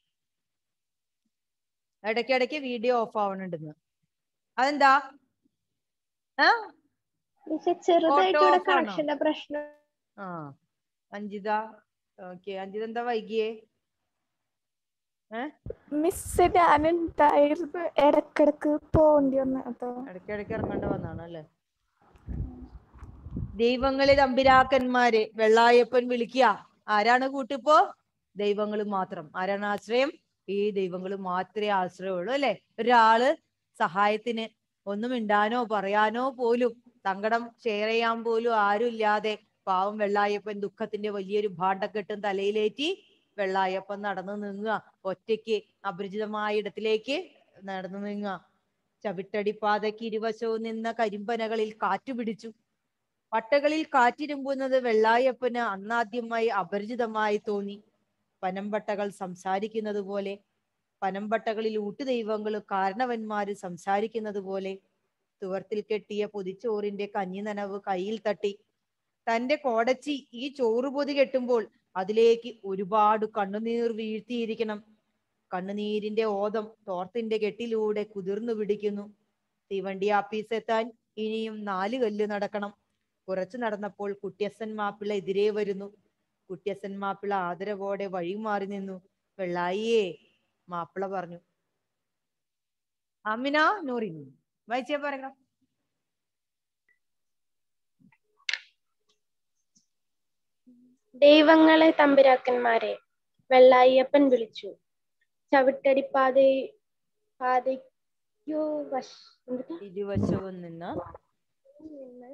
ഇടയ്ക്ക് ഇടയ്ക്ക് വീഡിയോ ഓഫ് ആവണുണ്ടെന്ന് അതെന്താ ആ ചെറുതായിട്ട് Photo ഇവിടെ off ആണോ? കണക്ഷന്റെ പ്രശ്നം ആ അഞ്ജിത ഓക്കെ അഞ്ജിത എന്താ വൈകിയേ മിസ് ഞാനുണ്ടായിരുന്നു ഇടക്കിടക്ക് പോണ്ടി വന്നു അതോ ഇടയ്ക്ക് ഇടയ്ക്ക് ഇറങ്ങേണ്ട വന്നാണ് അല്ലേ ദൈവങ്ങളെ തമ്പിരാക്കന്മാരെ വെള്ളായപ്പൻ വിളിക്കുക ആരാണ് കൂട്ടിപ്പോ ദൈവങ്ങൾ മാത്രം ആരാണ് ആശ്രയം ഈ ദൈവങ്ങൾ മാത്രമേ ആശ്രയമുള്ളൂ അല്ലെ ഒരാള് സഹായത്തിന് ഒന്നും മിണ്ടാനോ പറയാനോ പോലും സങ്കടം ഷെയർ ചെയ്യാൻ പോലും ആരും ഇല്ലാതെ പാവം വെള്ളായപ്പൻ ദുഃഖത്തിന്റെ വലിയൊരു ഭാണ്ഡക്കെട്ടും തലയിലേറ്റി വെള്ളായപ്പൻ നടന്നു നീങ്ങുക ഒറ്റയ്ക്ക് അപരിചിതമായ ഇടത്തിലേക്ക് നടന്നു നീങ്ങുക ചവിട്ടടിപ്പാതയ്ക്ക് ഇരുവശവും നിന്ന കരിമ്പനകളിൽ കാറ്റു പിടിച്ചു പട്ടകളിൽ കാറ്റിരുമ്പുന്നത് വെള്ളായപ്പന് അന്നാദ്യമായി അപരിചിതമായി തോന്നി പനമ്പട്ടകൾ സംസാരിക്കുന്നത് പോലെ പനമ്പട്ടകളിൽ ഊട്ടുദൈവങ്ങളും കാരണവന്മാര് സംസാരിക്കുന്നത് പോലെ തുവർത്തിൽ കെട്ടിയ പൊതിച്ചോറിന്റെ കഞ്ഞി നനവ് കയ്യിൽ തട്ടി തന്റെ കോടച്ചി ഈ ചോറ് പൊതി കെട്ടുമ്പോൾ അതിലേക്ക് ഒരുപാട് കണ്ണുനീർ വീഴ്ത്തിയിരിക്കണം കണ്ണുനീരിന്റെ ഓതം തോർത്തിന്റെ കെട്ടിലൂടെ കുതിർന്നു പിടിക്കുന്നു തീവണ്ടി ആപ്പീസ് എത്താൻ ഇനിയും നാല് കല്ല് നടക്കണം കുറച്ചു നടന്നപ്പോൾ കുട്ടിയസൻ മാപ്പിള എതിരെ വരുന്നു കുട്ടിയസൻ മാപ്പിള ആദരവോടെ വഴി മാറി നിന്നു വെള്ളായിയേ മാപ്പിള പറഞ്ഞു അമിന നൂറിൻ വായിച്ചേ പറയാം ദൈവങ്ങളെ തമ്പുരാക്കന്മാരെ വെള്ളായ്യപ്പൻ വിളിച്ചു ചവിട്ടടിപ്പാത പാതയ്ക്കു വശ എന്തുട്ടാ? ഇരുവശവും നിന്ന് നിന്ന്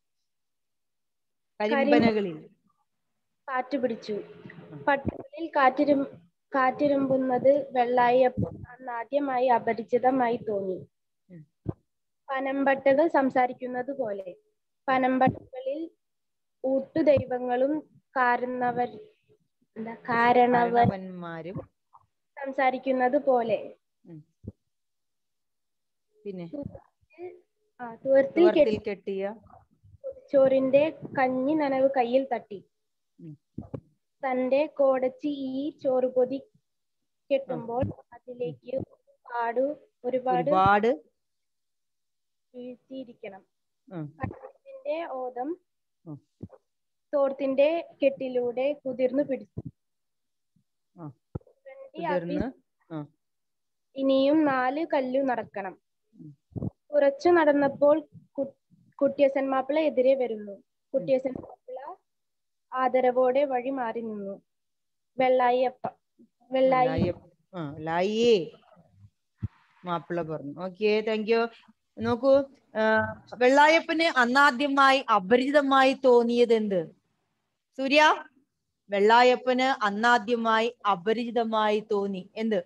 കരിമ്പനകളിൽ കാറ്റ് പിടിച്ചു പട്ടണത്തിൽ കാറ്റിരും കാറ്റിരുമ്പുന്നത് വെള്ളായപ്പൻ അന്നാദ്യമായി അപരിചിതമായി തോന്നി ഉം. പനമ്പട്ടകൾ സംസാരിക്കുന്നത് പോലെ പനമ്പട്ടകളിൽ ഊട്ടുദൈവങ്ങളും കാരണവർ എന്താ കാരണവർ കാരണവന്മാരും സംസാരിക്കുന്നത് പോലെ പിന്നെ ആ തുവർത്തിൽ തുവർത്തിൽ കെട്ടിയ ചോറിന്റെ കഞ്ഞി നനവ് കയ്യിൽ തട്ടി ഉം. തന്റെ കോടച്ചി ഈ ചോറുപൊതി കെട്ടുമ്പോൾ അതിലേക്ക് പാടു ഒരുപാട് ഒരുപാട് വീഴ്ത്തിയിരിക്കണം ഉം. കണ്ണത്തിന്റെ ഓതം ഉം. തോർത്തിന്റെ കെട്ടിലൂടെ കുതിർന്നു പിടിച്ചു ആ. ഫ്രണ്ടി ആപ്പിൽ കുതിർന്ന് ആ ഇനിയും നാല് കല്ലു നടക്കണം കുറച്ചു നടന്നപ്പോൾ കു- കുട്ടിയസൻ മാപ്പിള എതിരെ വരുന്നു കുട്ടിയസൻ മാപ്പിള ആദരവോടെ വഴി മാറി നിന്നു വെള്ളായിയപ്പ വെള്ളായി ലായി- ആ ലായിയേ മാപ്പിള പറഞ്ഞു ഓക്കെ താങ്ക് യു നോക്കൂ ആ, വെള്ളായപ്പന് അന്നാദ്യമായി അപരിചിതമായി തോന്നിയത് എന്ത് സൂര്യ വെള്ളായപ്പന് അന്നാദ്യമായി അപരിചിതമായി തോന്നി എന്ത്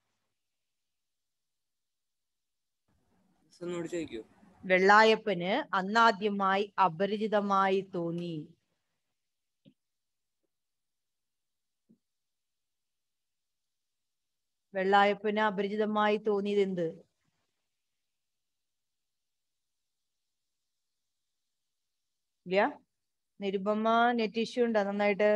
ഒന്നുകൂടി ചോദിക്കൂ വെള്ളായപ്പന് അന്നാദ്യമായി അപരിചിതമായി തോന്നി വെള്ളായപ്പന് അപരിചിതമായി തോന്നിയത് എന്ത് ഇല്ല നിരുപമ നെറ്റ് ഇഷ്യൂ ഉണ്ടോ നന്നായിട്ട്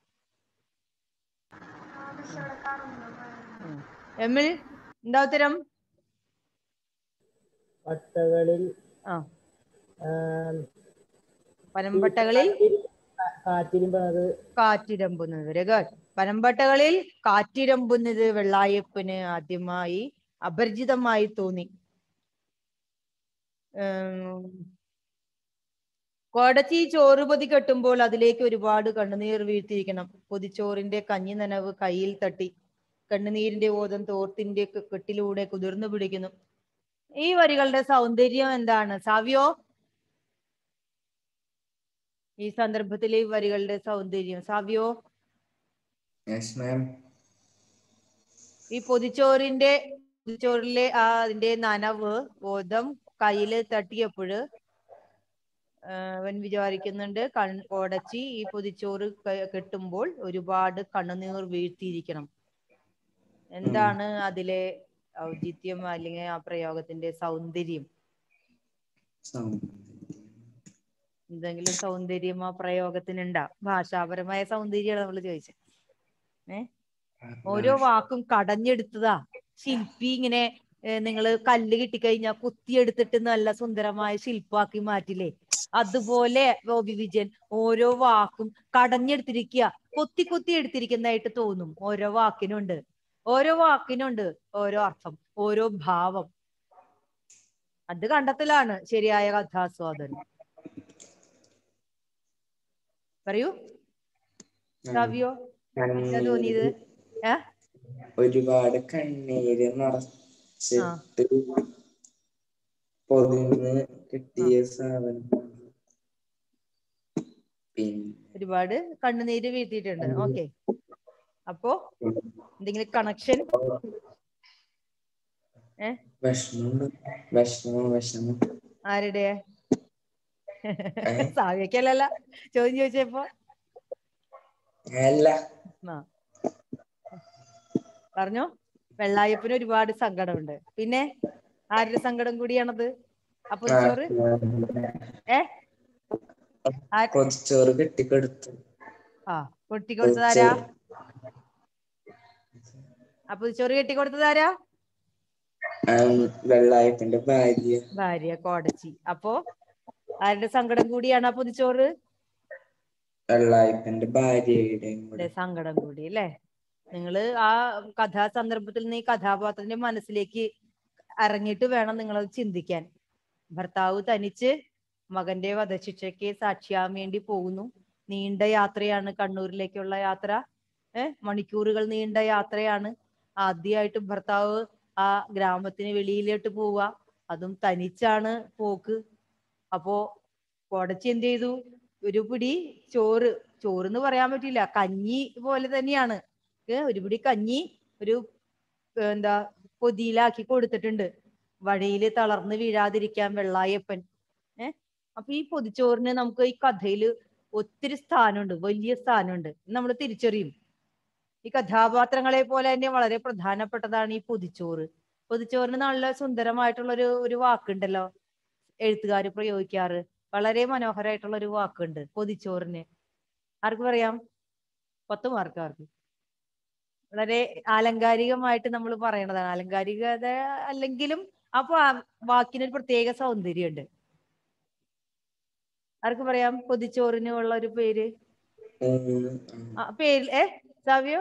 ഉം. എമിൽ എന്താ ഉത്തരം പട്ടകളിൽ ആ ആം, പനമ്പട്ടകളിൽ കാറ്റിരുമ്പത് കാറ്റിരമ്പുന്നത് വെരി ഗുഡ് പനമ്പട്ടകളിൽ കാറ്റിരമ്പുന്നത് വെള്ളായപ്പന് ആദ്യമായി അപരിചിതമായി തോന്നി ഉം, കോടച്ചി ചോറ് പൊതി കെട്ടുമ്പോൾ അതിലേക്ക് ഒരുപാട് കണ്ണുനീർ വീഴ്ത്തിയിരിക്കണം പൊതിച്ചോറിന്റെ കഞ്ഞി നനവ് കയ്യിൽ തട്ടി കണ്ണുനീരിന്റെ ഓതം തോർത്തിന്റെ കെ- കെട്ടിലൂടെ കുതിർന്നു പിടിക്കുന്നു ഈ വരികളുടെ സൗന്ദര്യം എന്താണ് സാവിയോ ഈ സന്ദർഭത്തിലെ ഈ വരികളുടെ സൗന്ദര്യം സാവിയോ യെസ് മാം ഈ പൊതിച്ചോറിന്റെ പൊതിച്ചോറിലെ ആ അതിന്റെ നനവ് ബോധം കയ്യില് തട്ടിയപ്പോഴ് അവൻ വിചാരിക്കുന്നുണ്ട് കൺ ഉടച്ചി ഈ പൊതിച്ചോറ് ക- കെട്ടുമ്പോൾ ഒരുപാട് കണ്ണുനീർ വീഴ്ത്തിയിരിക്കണം എന്താണ് അതിലെ ഔചിത്യം അല്ലെങ്കിൽ ആ പ്രയോഗത്തിന്റെ സൗന്ദര്യം എന്തെങ്കിലും സൗന്ദര്യം ആ പ്രയോഗത്തിനുണ്ടാ ഭാഷാപരമായ സൗന്ദര്യമാണ് നമ്മൾ ചോദിച്ചത് ഏ ഓരോ വാക്കും കടഞ്ഞെടുത്തതാ ശില്പി ഇങ്ങനെ നിങ്ങൾ കല്ല് കിട്ടിക്കഴിഞ്ഞാൽ കുത്തിയെടുത്തിട്ട് നല്ല സുന്ദരമായ ശില്പമാക്കി മാറ്റില്ലേ അതുപോലെ ബോബി വിജയൻ ഓരോ വാക്കും കടഞ്ഞെടുത്തിരിക്കുക കൊത്തി കൊത്തി എടുത്തിരിക്കുന്നതായിട്ട് തോന്നും ഓരോ വാക്കിനുണ്ട് ഓരോ വാക്കിനുണ്ട് ഓരോ അർത്ഥം ഓരോ ഭാവം അത് കണ്ടെത്തലാണ് ശരിയായ കഥാസ്വാദനം പറയൂ കാവ്യോ എന്താ തോന്നിയത് ഏ ഒരുപാട് കണ്ണീര് നിറച്ചിട്ട് പൊതിന്ന് കിട്ടിയ സാധനം പിന്നെ ഒരുപാട് കണ്ണുനീര് വീഴ്ത്തിയിട്ടുണ്ട് ഓക്കെ അപ്പോ എന്തെങ്കിലും കണക്ഷൻ ഏ വിഷമുണ്ട് വിഷമം വിഷമം ആരുടെ സാവ്യക്കല്ലല്ല ചോദ്യം ചോദിച്ചപ്പോ അല്ല ആ പറഞ്ഞോ വെള്ളായപ്പന് ഒരുപാട് സങ്കടമുണ്ട് പിന്നെ ആരുടെ സങ്കടം കൂടിയാണത് അപ്പൊ ചോറ് ഏ ആ- കൊതിച്ചോറ് കെട്ടിക്കെടുത്തു ആ കൊട്ടിക്കൊടുത്തതാരാ അപ്പൊ ചോറ് കെട്ടിക്കൊടുത്തതാരാ വെള്ളായപ്പന്റെ ഭാര്യ ഭാര്യ കോടച്ചി അപ്പോ ആരുടെ സങ്കടം കൂടിയാണ് ആ പൊതിച്ചോറ് വെള്ളായപ്പന്റെ ഭാര്യയുടെയും ടെ കൂടെ സങ്കടം കൂടി അല്ലേ നിങ്ങള് ആ കഥാ സന്ദർഭത്തിൽ നിന്ന് ഈ കഥാപാത്രത്തിന്റെ മനസ്സിലേക്ക് ഇറങ്ങിയിട്ട് വേണം നിങ്ങൾ അത് ചിന്തിക്കാൻ ഭർത്താവ് തനിച്ച് മകന്റെ വധശിക്ഷയ്ക്ക് സാക്ഷിയാൻ വേണ്ടി പോകുന്നു നീണ്ട യാത്രയാണ് കണ്ണൂരിലേക്കുള്ള യാത്ര ഏഹ് മണിക്കൂറുകൾ നീണ്ട യാത്രയാണ് ആദ്യമായിട്ട് ഭർത്താവ് ആ ഗ്രാമത്തിന് വെളിയിലോട്ട് പോവുക അതും തനിച്ചാണ് പോക്ക് അപ്പോ കോടച്ചി എന്ത് ചെയ്തു ഒരു പിടി ചോറ് ചോറ് എന്ന് പറയാൻ പറ്റില്ല കഞ്ഞി പോലെ തന്നെയാണ് ഏ, ഒരു പിടി കഞ്ഞി ഒരു ഏ, എന്താ പൊതിയിലാക്കി കൊടുത്തിട്ടുണ്ട് വഴിയിൽ തളർന്ന് വീഴാതിരിക്കാൻ വെള്ളായപ്പൻ ഏ അപ്പൊ ഈ പൊതിച്ചോറിന് നമുക്ക് ഈ കഥയില് ഒത്തിരി സ്ഥാനമുണ്ട് വലിയ സ്ഥാനമുണ്ട് നമ്മൾ തിരിച്ചറിയും ഈ കഥാപാത്രങ്ങളെ പോലെ തന്നെ വളരെ പ്രധാനപ്പെട്ടതാണ് ഈ പൊതിച്ചോറ് പൊതിച്ചോറിന് നല്ല സുന്ദരമായിട്ടുള്ള ഒരു ഒരു വാക്കുണ്ടല്ലോ എഴുത്തുകാർ പ്രയോഗിക്കാറ് വളരെ മനോഹരമായിട്ടുള്ള ഒരു വാക്കുണ്ട് പൊതിച്ചോറിന് ആർക്ക് പറയാം പത്ത് മാർക്ക് ആർക്ക് വളരെ ആലങ്കാരികമായിട്ട് നമ്മൾ പറയണതാണ് ആലങ്കാരികത അല്ലെങ്കിലും അപ്പൊ ആ വാക്കിനൊരു പ്രത്യേക സൗന്ദര്യമുണ്ട് ആർക്ക് പറയാം പൊതിച്ചോറിന് ഉള്ള ഒരു പേര് ഊണ് ആ പേര് ഏ സാവിയോ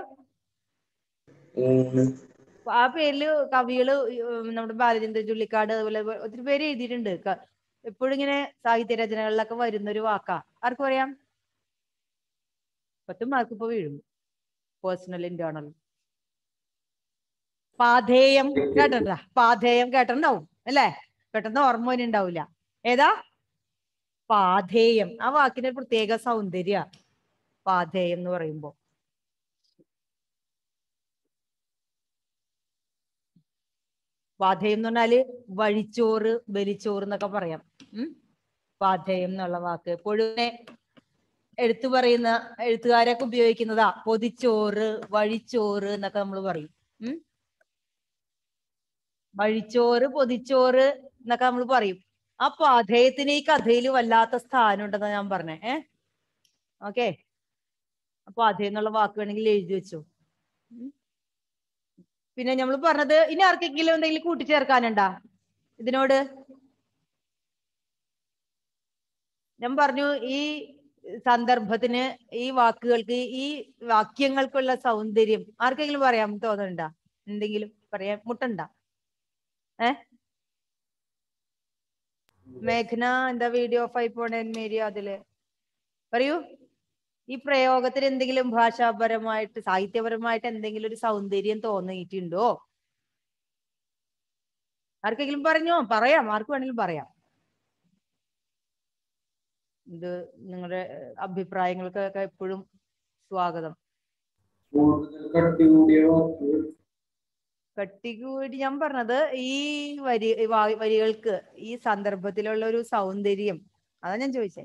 ഊണ് ആ പേരില് കവികള് ഉം നമ്മുടെ ബാലചന്ദ്ര ചുള്ളിക്കാട് അതുപോലെ ഒത്തിരി പേര് എഴുതിയിട്ടുണ്ട് ക- എപ്പോഴും ഇങ്ങനെ സാഹിത്യ രചനകളിലൊക്കെ വരുന്ന ഒരു വാക്കാ ആർക്ക് പറയാം പത്ത് മാർക്ക് ഇപ്പൊ വീഴും പേഴ്സണൽ ഇന്റേണൽ പാധേയം കേട്ടിട്ടാ പാധേയം കേട്ടിട്ടുണ്ടാവും അല്ലേ പെട്ടെന്ന് ഓർമ്മ പോലും ഉണ്ടാവില്ല ഏതാ പാധേയം ആ വാക്കിന് ഒരു പ്രത്യേക സൗന്ദര്യ പാധേയം എന്ന് പറയുമ്പോ പാധേയം എന്ന് പറഞ്ഞാല് വഴിച്ചോറ് ബലിച്ചോറ് എന്നൊക്കെ പറയാം ഉം പാധേയം എന്നുള്ള വാക്ക് എപ്പോഴും ഇങ്ങനെ എടുത്തു പറയുന്ന എഴുത്തുകാരൊക്കെ ഉപയോഗിക്കുന്നതാ പൊതിച്ചോറ് വഴിച്ചോറ് എന്നൊക്കെ നമ്മൾ പറയും ഉം വഴിച്ചോറ് പൊതിച്ചോറ് എന്നൊക്കെ നമ്മൾ പറയും ആ പാധേയത്തിന് ഈ കഥയിൽ വല്ലാത്ത സ്ഥാനം ഉണ്ടെന്നാ ഞാൻ പറഞ്ഞേ ഏ ഓക്കെ അപ്പൊ അതേ എന്നുള്ള വാക്ക് വേണമെങ്കിൽ എഴുതി വെച്ചോ ഉം. പിന്നെ നമ്മൾ പറഞ്ഞത് ഇനി ആർക്കെങ്കിലും എന്തെങ്കിലും കൂട്ടിച്ചേർക്കാനുണ്ടാ ഇതിനോട് ഞാൻ പറഞ്ഞു ഈ സന്ദർഭത്തിന് ഈ വാക്കുകൾക്ക് ഈ വാക്യങ്ങൾക്കുള്ള സൗന്ദര്യം ആർക്കെങ്കിലും പറയാൻ തോന്നുന്നുണ്ടാ എന്തെങ്കിലും പറയാൻ മുട്ടുണ്ടാ ഏ മേഘന എന്താ വീഡിയോ ഓഫ് ആയി പോണേ മേരി അതില് പറയൂ ഈ പ്രയോഗത്തിന് എന്തെങ്കിലും ഭാഷാപരമായിട്ട് സാഹിത്യപരമായിട്ട് എന്തെങ്കിലും ഒരു സൗന്ദര്യം തോന്നിയിട്ടുണ്ടോ ആർക്കെങ്കിലും പറഞ്ഞോ പറയാം ആർക്ക് വേണമെങ്കിലും പറയാം ഇത് നിങ്ങളുടെ ഏഹ്, അഭിപ്രായങ്ങൾക്കൊക്കെ എപ്പോഴും സ്വാഗതം കൂടുതൽ കട്ടി കൂടിയ വാക്കുകൾ കട്ടികൂടി ഞാൻ പറഞ്ഞത് ഈ വരി ഈ വാ- വരികൾക്ക് ഈ സന്ദർഭത്തിലുള്ള ഒരു സൗന്ദര്യം അതാ ഞാൻ ചോദിച്ചേ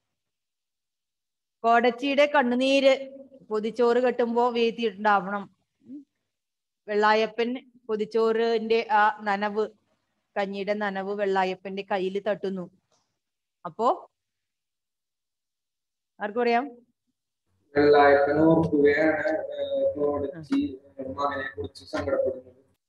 കോടച്ചിയുടെ കണ്ണുനീര് പൊതിച്ചോറ് കെട്ടുമ്പോ വീഴ്ത്തിയിട്ടുണ്ടാവണം ഉം. വെള്ളായപ്പൻ പൊതിച്ചോറിന്റെ ആ നനവ് കഞ്ഞിയുടെ നനവ് വെള്ളായപ്പന്റെ കയ്യിൽ തട്ടുന്നു അപ്പോ ആർക്കും അറിയാം വെള്ളായപ്പൻ ഓർക്കുകയാണ് ഏഹ്, കോടച്ചി മകനെ കുറിച്ച് സങ്കടപ്പെടുന്നത്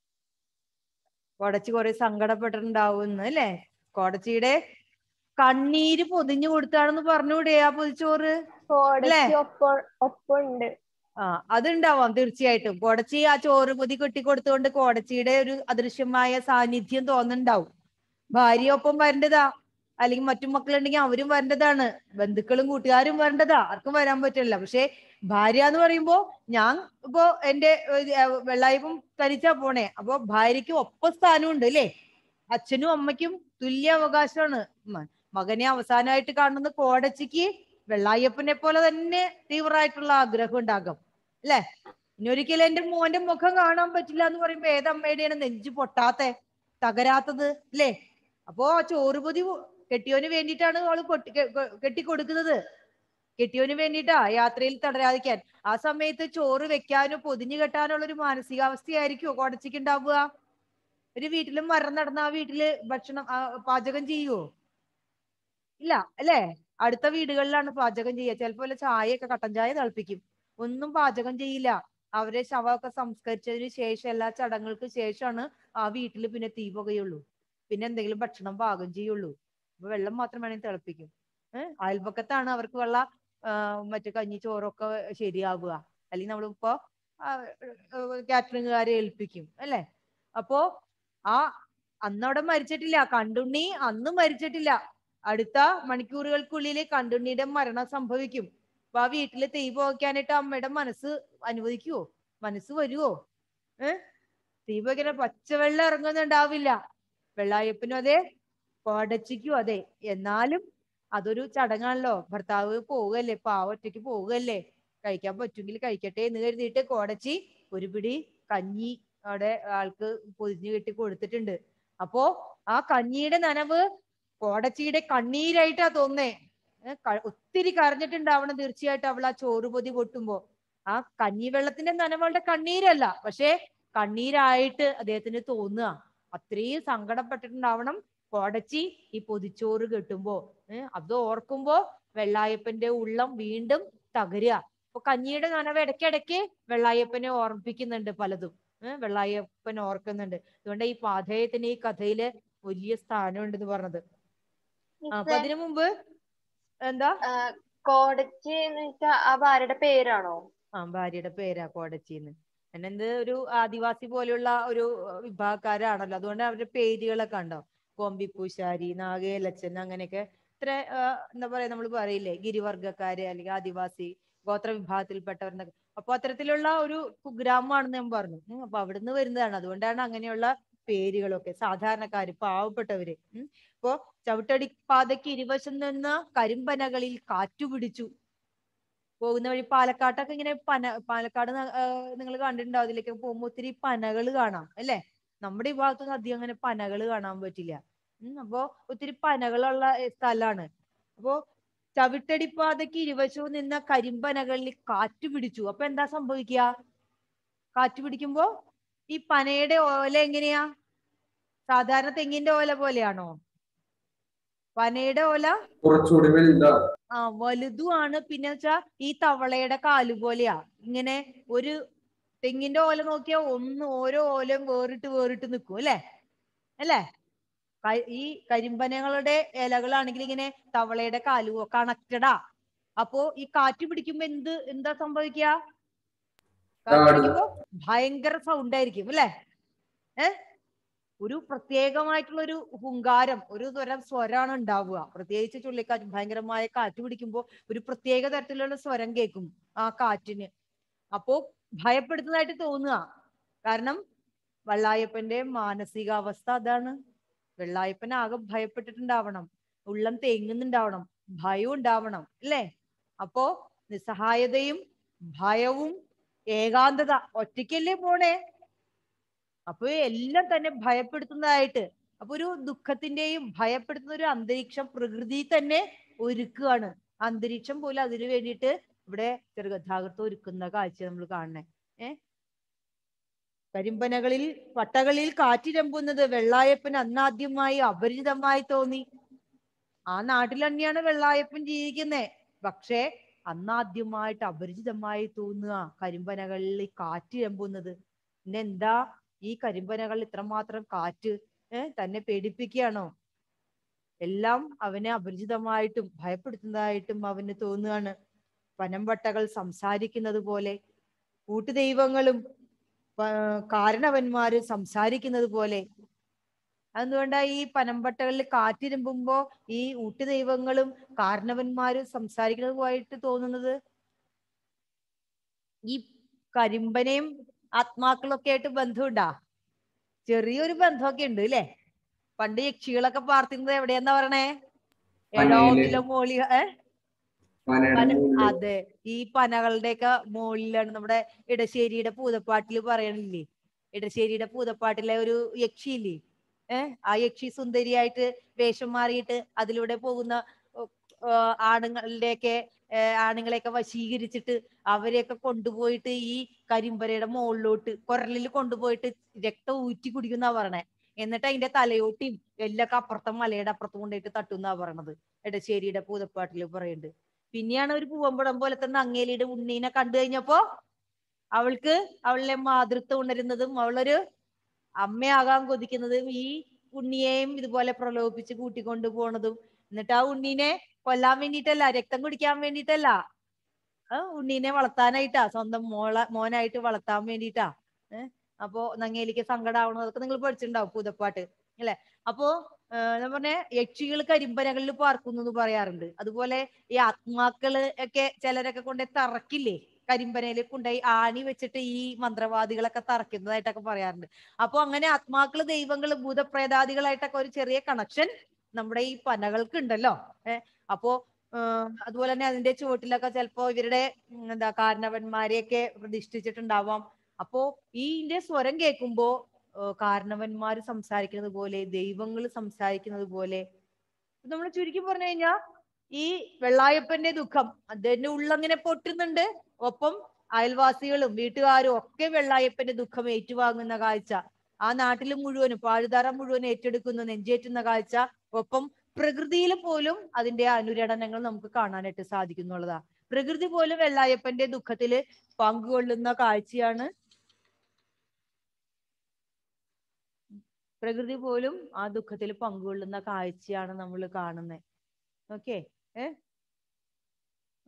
കോടച്ചി കുറെ സങ്കടപ്പെട്ടിട്ടുണ്ടാവുന്നു അല്ലേ കോടച്ചിയുടെ കണ്ണീര് പൊതിഞ്ഞു കൊടുത്താണെന്ന് പറഞ്ഞൂടെ ആ പൊതിച്ചോറ് അല്ലേ കോടച്ചി ഒപ്പം ഒപ്പമുണ്ട് ആ അതുണ്ടാവാം തീർച്ചയായിട്ടും കോടച്ചി ആ ചോറ് പൊതി കെട്ടി കൊടുത്തുകൊണ്ട് കോടച്ചിയുടെ ഒരു അദൃശ്യമായ സാന്നിധ്യം തോന്നുന്നുണ്ടാവും ഭാര്യ ഒപ്പം വരേണ്ടതാ അല്ലെങ്കിൽ മറ്റു മക്കളുണ്ടെങ്കിൽ അവരും വരേണ്ടതാണ് ബന്ധുക്കളും കൂട്ടുകാരും വരേണ്ടതാ ആർക്കും വരാൻ പറ്റില്ല പക്ഷെ ഭാര്യ എന്ന് പറയുമ്പോ ഞാൻ ഇപ്പോ എന്റെ ഏഹ്, വെള്ളായിപ്പം തനിച്ചാ പോണേ അപ്പൊ ഭാര്യയ്ക്ക് ഒപ്പം സ്ഥാനമുണ്ട് അല്ലേ അച്ഛനും അമ്മയ്ക്കും തുല്യ അവകാശമാണ് മ- മകനെ അവസാനമായിട്ട് കാണുന്ന കോടച്ചിക്ക് വെള്ളായപ്പനെ പോലെ തന്നെ തീവ്രമായിട്ടുള്ള ആഗ്രഹം ഉണ്ടാകും അല്ലെ ഇനി ഒരിക്കലും എന്റെ മോന്റെ മുഖം കാണാൻ പറ്റില്ല എന്ന് പറയുമ്പോ ഏതമ്മയുടെയാണ് നെഞ്ചു പൊട്ടാത്തെ തകരാത്തത് അല്ലേ അപ്പോ ആ ചോറുപൊതി കെട്ടിയോന് വേണ്ടിയിട്ടാണ് അവള് കൊട്ടി കെ- കെ- കെട്ടിക്കൊടുക്കുന്നത് കെട്ടിയോന് വേണ്ടിയിട്ടാ യാത്രയിൽ തടരാതിരിക്കാൻ ആ സമയത്ത് ചോറ് വെക്കാനോ പൊതിഞ്ഞു കെട്ടാനുള്ള ഒരു മാനസികാവസ്ഥയായിരിക്കുമോ കോടച്ചിക്ക് ഉണ്ടാവുക ഒരു വീട്ടില് മരണം നടന്ന ആ വീട്ടില് ഭക്ഷണം ആ, പാചകം ചെയ്യുവോ ഇല്ല അല്ലേ അടുത്ത വീടുകളിലാണ് പാചകം ചെയ്യുക ചിലപ്പോ വല്ല ചായയൊക്കെ കട്ടൻ ചായ തിളപ്പിക്കും ഒന്നും പാചകം ചെയ്യില്ല അവരെ ശവമൊക്കെ സംസ്കരിച്ചതിന് ശേഷം എല്ലാ ചടങ്ങുകൾക്ക് ശേഷമാണ് ആ വീട്ടിൽ പിന്നെ തീ പുകയുള്ളൂ പിന്നെ എന്തെങ്കിലും ഭക്ഷണം പാകം ചെയ്യുള്ളൂ അപ്പൊ വെള്ളം മാത്രം വേണമെങ്കിൽ തിളപ്പിക്കും ഏഹ് അയൽപക്കത്താണ് അവർക്ക് വെള്ള മറ്റു കഞ്ഞി ചോറൊക്കെ ശരിയാവുക അല്ലെങ്കിൽ നമ്മളിപ്പോ കാറ്ററിംഗുകാരെ ഏൽപ്പിക്കും അല്ലേ അപ്പോ ആ അന്നവിടെ മരിച്ചിട്ടില്ല കണ്ടുണ്ണി അന്ന് മരിച്ചിട്ടില്ല അടുത്ത മണിക്കൂറുകൾക്കുള്ളിൽ കണ്ടുണ്ണിയുടെ മരണം സംഭവിക്കും അപ്പൊ ആ വീട്ടില് തീ പോകാനായിട്ട് അമ്മയുടെ മനസ്സ് അനുവദിക്കുവോ മനസ്സ് വരുവോ ഏഹ് തീ പോകാൻ പച്ചവെള്ളം ഇറങ്ങുന്നുണ്ടാവില്ല വെള്ളായപ്പനും അതെ കോടച്ചിക്കും അതെ എന്നാലും അതൊരു ചടങ്ങാണല്ലോ ഭർത്താവ് പോവുകയല്ലേ പാവ ഒറ്റയ്ക്ക് പോവുകയല്ലേ കഴിക്കാൻ പറ്റുമെങ്കിൽ കഴിക്കട്ടെ എന്ന് കരുതിയിട്ട് കോടച്ചി ഒരു പിടി കഞ്ഞി അവിടെ ആൾക്ക് പൊതിഞ്ഞു കെട്ടി കൊടുത്തിട്ടുണ്ട് അപ്പോ ആ കഞ്ഞിയുടെ നനവ് കോടച്ചിയുടെ കണ്ണീരായിട്ടാ തോന്നേ ഏ, ക- ഒത്തിരി കരഞ്ഞിട്ടുണ്ടാവണം തീർച്ചയായിട്ടും അവൾ ആ ചോറ് പൊതി പൊട്ടുമ്പോ ആ കഞ്ഞിവെള്ളത്തിന്റെ നനവ് അവളുടെ കണ്ണീരല്ല പക്ഷെ കണ്ണീരായിട്ട് അദ്ദേഹത്തിന് തോന്നുക അത്രയും സങ്കടപ്പെട്ടിട്ടുണ്ടാവണം കോടച്ചി ഈ പൊതിച്ചോറ് കെട്ടുമ്പോ ഏഹ് അത് ഓർക്കുമ്പോ വെള്ളായപ്പന്റെ ഉള്ളം വീണ്ടും തകരുക അപ്പൊ കഞ്ഞിയുടെ നനവ് ഇടയ്ക്കിടയ്ക്ക് വെള്ളായപ്പനെ ഓർമ്മിപ്പിക്കുന്നുണ്ട് പലതും ഏഹ് വെള്ളായപ്പൻ ഓർക്കുന്നുണ്ട് അതുകൊണ്ട് ഈ പാധേയത്തിന് ഈ കഥയില് വലിയ സ്ഥാനമുണ്ടെന്ന് പറഞ്ഞത് ആ, അപ്പൊ അതിനു മുമ്പ് എന്താ കോടച്ചി എന്ന് വെച്ചാ ആ ഭാര്യയുടെ പേരാണോ ആ ഭാര്യയുടെ പേരാ കോടച്ചിന്ന് എന്നെന്ത് ഒരു ആദിവാസി പോലെയുള്ള ഒരു വിഭാഗക്കാരാണല്ലോ അതുകൊണ്ട് അവരുടെ പേരുകളൊക്കെ ഉണ്ടോ കൊമ്പിപ്പൂശാരി നാഗേലച്ചൻ അങ്ങനെയൊക്കെ ഇത്ര ആ, എന്താ പറയാ നമ്മൾ പറയില്ലേ ഗിരിവർഗക്കാര് അല്ലെങ്കിൽ ആദിവാസി ഗോത്ര വിഭാഗത്തിൽപ്പെട്ടവർ അപ്പൊ അത്തരത്തിലുള്ള ഒരു കുഗ്രാമമാണെന്ന് ഞാൻ പറഞ്ഞു ഉം, അപ്പൊ അവിടുന്ന് വരുന്നതാണ് അതുകൊണ്ടാണ് അങ്ങനെയുള്ള പേരുകളൊക്കെ സാധാരണക്കാര് പാവപ്പെട്ടവര് ഉം. ഇപ്പോ ചവിട്ടടി പാതയ്ക്ക് ഇരുവശം നിന്ന് കരിമ്പനകളിൽ കാറ്റുപിടിച്ചു പോകുന്ന വഴി പാലക്കാട്ടൊക്കെ ഇങ്ങനെ പന പാലക്കാട് നിങ്ങൾ കണ്ടിട്ടുണ്ടാവും അതിലേക്ക് പോകുമ്പോൾ ഒത്തിരി പനകൾ കാണാം അല്ലേ നമ്മുടെ ഈ ഭാഗത്തൊന്നും അധികം അങ്ങനെ പനകൾ കാണാൻ പറ്റില്ല ഉം അപ്പോ ഒത്തിരി പനകളുള്ള ഏ, സ്ഥലാണ് അപ്പോ ചവിട്ടടിപ്പാതയ്ക്ക് ഇരുവശവും നിന്ന കരിമ്പനകളിൽ കാറ്റ് പിടിച്ചു അപ്പൊ എന്താ സംഭവിക്കുക കാറ്റ് പിടിക്കുമ്പോ ഈ പനയുടെ ഓല എങ്ങനെയാ സാധാരണ തെങ്ങിന്റെ ഓല പോലെയാണോ പനയുടെ ഓല കുറച്ചുകൂടി വലുതാണ് ആ വലുതുമാണ് പിന്നെ വെച്ചാ ഈ തവളയുടെ കാല് പോലെയാ ഇങ്ങനെ ഒരു തെങ്ങിന്റെ ഓല നോക്കിയാ ഒന്ന് ഓരോ ഓലയും വേറിട്ട് വേറിട്ട് നിൽക്കും അല്ലേ അല്ലേ ക- ഈ കരിമ്പനകളുടെ ഇലകളാണെങ്കിൽ ഇങ്ങനെ തവളയുടെ കാല് കണക്റ്റഡാ അപ്പോ ഈ കാറ്റ് പിടിക്കുമ്പോ എന്ത് എന്താ സംഭവിക്കുക കാറ്റ് ചാടും. പിടിക്കുമ്പോ ഭയങ്കര സൗണ്ട് ആയിരിക്കും അല്ലേ ഏ ഒരു പ്രത്യേകമായിട്ടുള്ള ഒരു ഹുങ്കാരം ഒരു തരം സ്വരമാണ് ഉണ്ടാവുക പ്രത്യേകിച്ച് ചുള്ളിക്കാറ്റ് ഭയങ്കരമായ കാറ്റ് പിടിക്കുമ്പോൾ ഒരു പ്രത്യേക തരത്തിലുള്ള സ്വരം കേൾക്കും ആ കാറ്റിന് അപ്പോ ഭയപ്പെടുത്തുന്നതായിട്ട് തോന്നുക കാരണം വെള്ളായപ്പന്റെ മാനസികാവസ്ഥ അതാണ് വെള്ളായപ്പൻ ആകെ ഭയപ്പെട്ടിട്ടുണ്ടാവണം ഉള്ളം തേങ്ങുന്നുണ്ടാവണം ഭയവും ഉണ്ടാവണം അല്ലേ അപ്പോ നിസ്സഹായതയും ഭയവും ഏകാന്തത ഒറ്റയ്ക്കല്ലേ പോണേ അപ്പൊ എല്ലാം തന്നെ ഭയപ്പെടുത്തുന്നതായിട്ട് അപ്പൊ ഒരു ദുഃഖത്തിന്റെയും ഭയപ്പെടുത്തുന്ന ഒരു അന്തരീക്ഷം പ്രകൃതി തന്നെ ഒരുക്കുകയാണ് അന്തരീക്ഷം പോലും അതിനു വേണ്ടിയിട്ട് ഇവിടെ ചെറുകഥാകൃത്ത് ഒരുക്കുന്ന കാഴ്ച നമ്മൾ കാണണേ ഏ കരിമ്പനകളിൽ പട്ടകളിൽ കാറ്റിരമ്പുന്നത് വെള്ളായപ്പൻ അന്നാദ്യമായി അപരിചിതമായി തോന്നി ആ നാട്ടിൽ തന്നെയാണ് വെള്ളായപ്പൻ ജീവിക്കുന്നേ പക്ഷേ അന്നാദ്യമായിട്ട് അപരിചിതമായി തോന്നുക കരിമ്പനകളിൽ കാറ്റിരമ്പുന്നത് പിന്നെ എന്താ ഈ കരിമ്പനകൾ ഇത്രമാത്രം കാറ്റ് ഏഹ് തന്നെ പേടിപ്പിക്കുകയാണോ എല്ലാം അവനെ അപരിചിതമായിട്ടും ഭയപ്പെടുത്തുന്നതായിട്ടും അവന് തോന്നുകയാണ് പനമ്പട്ടകൾ സംസാരിക്കുന്നത് പോലെ കൂട്ടുദൈവങ്ങളും ആ, കാരണവന്മാര് സംസാരിക്കുന്നത് പോലെ അതുകൊണ്ടാ ഈ പനമ്പട്ടകളിൽ കാറ്റിരുമ്പുമ്പോ ഈ ഊട്ടുദൈവങ്ങളും കാരണവന്മാരും സംസാരിക്കുന്നത് പോയിട്ട് തോന്നുന്നത് ഈ കരിമ്പനയും ആത്മാക്കളൊക്കെ ആയിട്ട് ബന്ധമുണ്ടാ ചെറിയൊരു ബന്ധമൊക്കെ ഉണ്ട് അല്ലേ പണ്ട് യക്ഷികളൊക്കെ പാർത്തിരുന്നത് എവിടെയാന്നാ പറയണേ എടോത്തിലെ മോളി ഏ പനയുടെ പന മുകളിൽ അതെ ഈ പനകളുടെ ഒക്കെ മുകളിലാണ് നമ്മുടെ ഇടശ്ശേരിയുടെ പൂതപ്പാട്ടിൽ പറയണില്ലേ ഇടശ്ശേരിയുടെ പൂതപ്പാട്ടിലെ ഒരു യക്ഷിയില്ലേ ഏഹ് ആ യക്ഷി സുന്ദരിയായിട്ട് വേഷം മാറിയിട്ട് അതിലൂടെ പോകുന്ന ഉ- ആ, ആണുങ്ങളുടെയൊക്കെ ഏഹ് ആണുങ്ങളെയൊക്കെ വശീകരിച്ചിട്ട് അവരെയൊക്കെ കൊണ്ടുപോയിട്ട് ഈ കരിമ്പരയുടെ മുകളിലോട്ട് കുരലിൽ കൊണ്ടുപോയിട്ട് രക്തം ഊറ്റി കുടിക്കുന്നാ പറയണേ എന്നിട്ട് അതിന്റെ തലയോട്ടിയും എല്ലൊക്കെ അപ്പുറത്തെ മലയുടെ അപ്പുറത്ത് കൊണ്ടുപോയിട്ട് തട്ടുന്നാ പറയണത് എടശ്ശേരിയുടെ പൂതപ്പാട്ടിൽ പറയുന്നുണ്ട് പിന്നെയാണ് ഒരു പൂവമ്പടം പോലത്തെ നങ്ങേലിയുടെ ഉണ്ണീനെ കണ്ടു കഴിഞ്ഞപ്പോ അവൾക്ക് അവളുടെ മാതൃത്വം ഉണരുന്നതും അവളൊരു അമ്മയാകാൻ കൊതിക്കുന്നതും ഈ ഉണ്ണിയെയും ഇതുപോലെ പ്രലോഭിപ്പിച്ച് കൂട്ടിക്കൊണ്ടു പോണതും എന്നിട്ട് ആ ഉണ്ണീനെ കൊല്ലാൻ വേണ്ടിയിട്ടല്ല രക്തം കുടിക്കാൻ വേണ്ടിയിട്ടല്ല ആ ഉണ്ണീനെ വളർത്താനായിട്ടാ സ്വന്തം മോള മോനായിട്ട് വളർത്താൻ വേണ്ടിയിട്ടാ ഏഹ് അപ്പോ നങ്ങേലിക്ക് സങ്കടമാവണം അതൊക്കെ നിങ്ങൾ പഠിച്ചിട്ടുണ്ടാവും പൂതപ്പാട്ട് അല്ലെ അപ്പോ ഞാൻ പറഞ്ഞ യക്ഷികൾ കരിമ്പനകളിൽ പാർക്കുന്നു എന്ന് പറയാറുണ്ട് അതുപോലെ ഈ ആത്മാക്കള് ഒക്കെ ചിലരൊക്കെ കൊണ്ടുപോയി തറക്കില്ലേ കരിമ്പനയിൽ കൊണ്ടുപോയി ആണി വെച്ചിട്ട് ഈ മന്ത്രവാദികളൊക്കെ തറക്കുന്നതായിട്ടൊക്കെ പറയാറുണ്ട് അപ്പൊ അങ്ങനെ ആത്മാക്കള് ദൈവങ്ങള് ഭൂതപ്രേതാദികളായിട്ടൊക്കെ ഒരു ചെറിയ കണക്ഷൻ നമ്മുടെ ഈ പനകൾക്ക് ഉണ്ടല്ലോ ഏഹ് അപ്പോ ആഹ് അതുപോലെ തന്നെ അതിന്റെ ചുവട്ടിലൊക്കെ ചിലപ്പോ ഇവരുടെ ഉം, എന്താ കാരണവന്മാരെയൊക്കെ പ്രതിഷ്ഠിച്ചിട്ടുണ്ടാവാം അപ്പോ ഈ ഇതിന്റെ സ്വരം കേൾക്കുമ്പോ ഏഹ് കാരണവന്മാര് സംസാരിക്കുന്നത് പോലെ ദൈവങ്ങൾ സംസാരിക്കുന്നത് പോലെ നമ്മൾ ചുരുക്കി പറഞ്ഞു കഴിഞ്ഞാ ഈ വെള്ളായപ്പന്റെ ദുഃഖം അദ്ദേഹത്തിന്റെ ഉള്ളങ്ങനെ പൊട്ടുന്നുണ്ട് ഒപ്പം അയൽവാസികളും വീട്ടുകാരും ഒക്കെ വെള്ളായപ്പന്റെ ദുഃഖം ഏറ്റുവാങ്ങുന്ന കാഴ്ച ആ നാട്ടിൽ മുഴുവനും പാഴുതാറ മുഴുവൻ ഏറ്റെടുക്കുന്ന നെഞ്ചേറ്റുന്ന കാഴ്ച ഒപ്പം പ്രകൃതിയിൽ പോലും അതിന്റെ അനുരണനങ്ങൾ നമുക്ക് കാണാനായിട്ട് സാധിക്കുന്നുള്ളതാ പ്രകൃതി പോലും വെള്ളായപ്പന്റെ ദുഃഖത്തില് പങ്കുകൊള്ളുന്ന കാഴ്ചയാണ് പ്രകൃതി പോലും ആ ദുഃഖത്തിൽ പങ്കുകൊള്ളുന്ന കാഴ്ചയാണ് നമ്മൾ കാണുന്നത് ഓക്കെ ഏ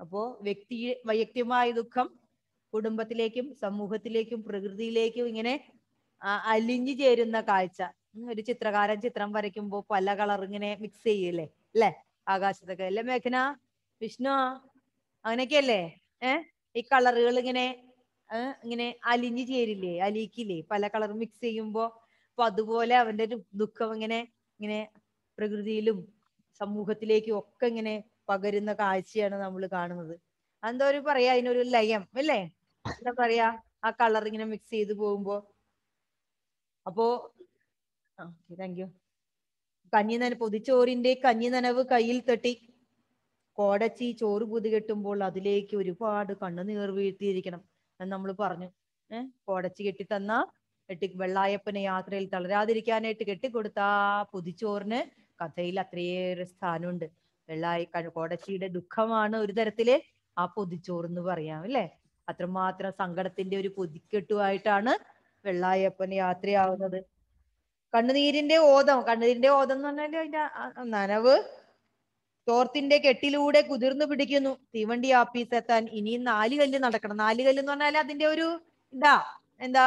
അപ്പോ വ്യക്തി വൈയക്തികമായ ദുഃഖം കുടുംബത്തിലേക്കും സമൂഹത്തിലേക്കും പ്രകൃതിയിലേക്കും ഇങ്ങനെ ആ, അലിഞ്ഞു ചേരുന്ന കാഴ്ച ഉം, ഒരു ചിത്രകാരൻ ചിത്രം വരയ്ക്കുമ്പോൾ പല കളർ ഇങ്ങനെ മിക്സ് ചെയ്യല്ലേ അല്ലേ ആകാശത്തൊക്കെ അല്ലേ മേഘന വിഷ്ണു അങ്ങനെയൊക്കെയല്ലേ ഏഹ് ഈ കളറുകൾ ഇങ്ങനെ ഏഹ് ഇങ്ങനെ അലിഞ്ഞു ചേരില്ലേ അലിയിക്കില്ലേ പല കളർ മിക്സ് ചെയ്യുമ്പോ അപ്പൊ അതുപോലെ അവന്റെ ഒരു ദുഃഖം ഇങ്ങനെ ഇങ്ങനെ പ്രകൃതിയിലും സമൂഹത്തിലേക്കും ഒക്കെ ഇങ്ങനെ പകരുന്ന കാഴ്ചയാണ് നമ്മൾ കാണുന്നത് എന്താ ഒരു പറയാ അതിനൊരു ലയം അല്ലേ എന്താ പറയാ ആ കളർ ഇങ്ങനെ മിക്സ് ചെയ്ത് പോകുമ്പോ അപ്പോ താങ്ക് യു കഞ്ഞി നന പൊതിച്ചോറിന്റെ കഞ്ഞി നനവ് കയ്യിൽ തട്ടി കോടച്ചി ചോറ് പുതി കെട്ടുമ്പോൾ അതിലേക്ക് ഒരുപാട് കണ്ണുനീർ വീഴ്ത്തിയിരിക്കണം എന്ന് നമ്മൾ പറഞ്ഞു ഏഹ് കോടച്ചി കെട്ടി തന്ന കെട്ടി വെള്ളായപ്പനെ യാത്രയിൽ തളരാതിരിക്കാനായിട്ട് കെട്ടിക്കൊടുത്ത ആ പൊതിച്ചോറിന് കഥയിൽ അത്രയേറെ സ്ഥാനമുണ്ട് വെള്ളായി ക- കോടച്ചിയുടെ ദുഃഖമാണ് ഒരു തരത്തില് ആ പൊതിച്ചോറ് എന്ന് പറയാം അല്ലേ അത്രമാത്രം സങ്കടത്തിന്റെ ഒരു പൊതിക്കെട്ടുമായിട്ടാണ് വെള്ളായപ്പൻ യാത്രയാവുന്നത് കണ്ണുനീരിന്റെ ഓതം കണ്ണുനീരിന്റെ ഓതം എന്ന് പറഞ്ഞാല് അതിന്റെ ആ- ആ നനവ് തോർത്തിന്റെ കെട്ടിലൂടെ കുതിർന്നു പിടിക്കുന്നു തീവണ്ടി ആപ്പീസ് എത്താൻ ഇനിയും നാല് കല്ല് നടക്കണം നാല് കല്ല് എന്ന് പറഞ്ഞാൽ അതിന്റെ ഒരു ഇതാ എന്താ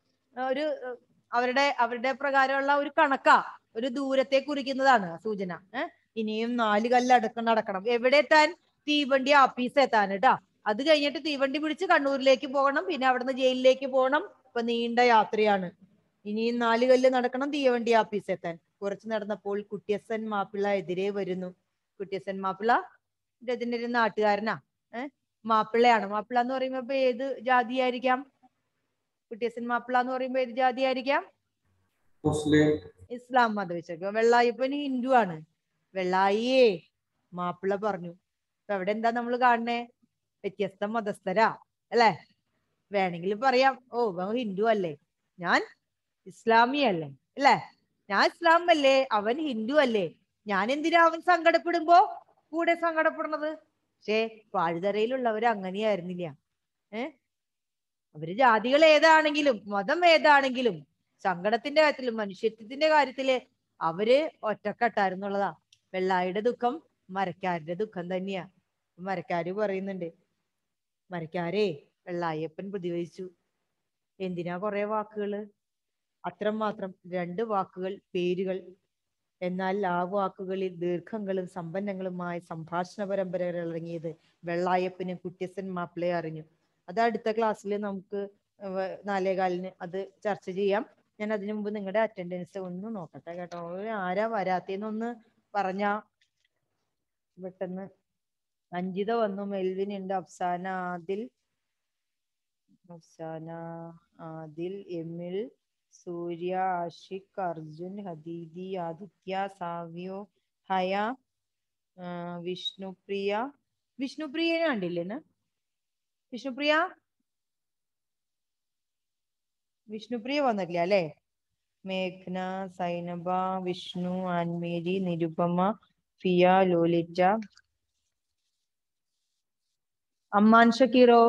ഒരു ഏഹ്, അവരുടെ അവരുടെ പ്രകാരമുള്ള ഒരു കണക്കാ ഒരു ദൂരത്തെ കുറിക്കുന്നതാണ് ആ സൂചന ഏഹ് ഇനിയും നാല് കല്ല് അടക്കം നടക്കണം എവിടെ എത്താൻ തീവണ്ടി ആപ്പീസ് എത്താൻ കേട്ടാ അത് കഴിഞ്ഞിട്ട് തീവണ്ടി പിടിച്ച് കണ്ണൂരിലേക്ക് പോകണം പിന്നെ അവിടുന്ന് ജയിലിലേക്ക് പോകണം ഇപ്പൊ നീണ്ട യാത്രയാണ് ഇനിയും നാല് കല്ല് നടക്കണം തീവണ്ടി ആപ്പീസ് എത്താൻ കുറച്ച് നടന്നപ്പോൾ കുട്ടിയസൻ മാപ്പിള എതിരെ വരുന്നു കുട്ടിയസൻ മാപ്പിള ഇതിന്റെ ഒരു നാട്ടുകാരനാ ഏഹ് മാപ്പിളയാണ് മാപ്പിള എന്ന് പറയുമ്പോ ഇപ്പൊ ഏത് ജാതിയായിരിക്കാം കുട്ടിയസൻ മാപ്പിള എന്ന് പറയുമ്പോ ഏത് ജാതിയായിരിക്കാം മുസ്ലിം ഇസ്ലാം മതവിശ്വാസം വെള്ളായിപ്പൻ ഹിന്ദു ആണ് വെള്ളായിയേ മാപ്പിള പറഞ്ഞു ഇപ്പൊ അവിടെ എന്താ നമ്മൾ കാണണേ വ്യത്യസ്ത മതസ്ഥരാ അല്ലേ വേണമെങ്കിൽ പറയാം ഓ അവൻ ഹിന്ദു അല്ലേ ഞാൻ ഇസ്ലാമി അല്ലേ അല്ലേ ഞാൻ ഇസ്ലാം അല്ലേ അവൻ ഹിന്ദു അല്ലേ ഞാൻ എന്തിനാ അവൻ സങ്കടപ്പെടുമ്പോ കൂടെ സങ്കടപ്പെടുന്നത് പക്ഷേ പാഴുതറയിലുള്ളവര് അങ്ങനെയായിരുന്നില്ല ഏ അവര് ജാതികൾ ഏതാണെങ്കിലും മതം ഏതാണെങ്കിലും സങ്കടത്തിന്റെ കാര്യത്തിലും മനുഷ്യത്വത്തിന്റെ കാര്യത്തില് അവര് ഒറ്റക്കെട്ടായിരുന്നുള്ളതാ വെള്ളായിയുടെ ദുഃഖം മരക്കാരുടെ ദുഃഖം തന്നെയാ മരക്കാര് പറയുന്നുണ്ട് മരക്കാരേ വെള്ളായപ്പൻ പ്രതിവഹിച്ചു എന്തിനാ കുറെ വാക്കുകള് അത്രം മാത്രം രണ്ട് വാക്കുകൾ പേരുകൾ എന്നാൽ ആ വാക്കുകളിൽ ദീർഘങ്ങളും സമ്പന്നങ്ങളുമായ സംഭാഷണ പരമ്പരകൾ ഇറങ്ങിയത് വെള്ളായപ്പനും കുട്ടിയസൻ മാപ്പിളയെ അറിഞ്ഞു അത് അടുത്ത ക്ലാസ്സിൽ നമുക്ക് വ- നാലേകാലിന് അത് ചർച്ച ചെയ്യാം ഞാൻ അതിനു മുമ്പ് നിങ്ങളുടെ അറ്റൻഡൻസ് ഒന്ന് നോക്കട്ടെ കേട്ടോ ഒരു ആരാ വരാത്തേന്നൊന്ന് പറഞ്ഞാ പെട്ടെന്ന് അഞ്ജിത വന്നു മെൽവിൻ ഉണ്ട് അഫ്സാന ആദിൽ അഫ്സാന ആദിൽ എമിൽ സൂര്യ ആഷിഖ് അർജുൻ ഹദീദി ആദിത്യ സാവിയോ ഹയ ആ, വിഷ്ണുപ്രിയ വിഷ്ണുപ്രിയനെ കണ്ടില്ലേ ഇന്ന്? വിഷ്ണുപ്രിയ വിഷ്ണുപ്രിയ വന്നിട്ടില്ല അല്ലേ മേഘ്ന സൈനബ വിഷ്ണു ആൻമേരി നിരുപമ ഫിയ ലോലിറ്റ അമ്മാൻ ഷക്കീറോ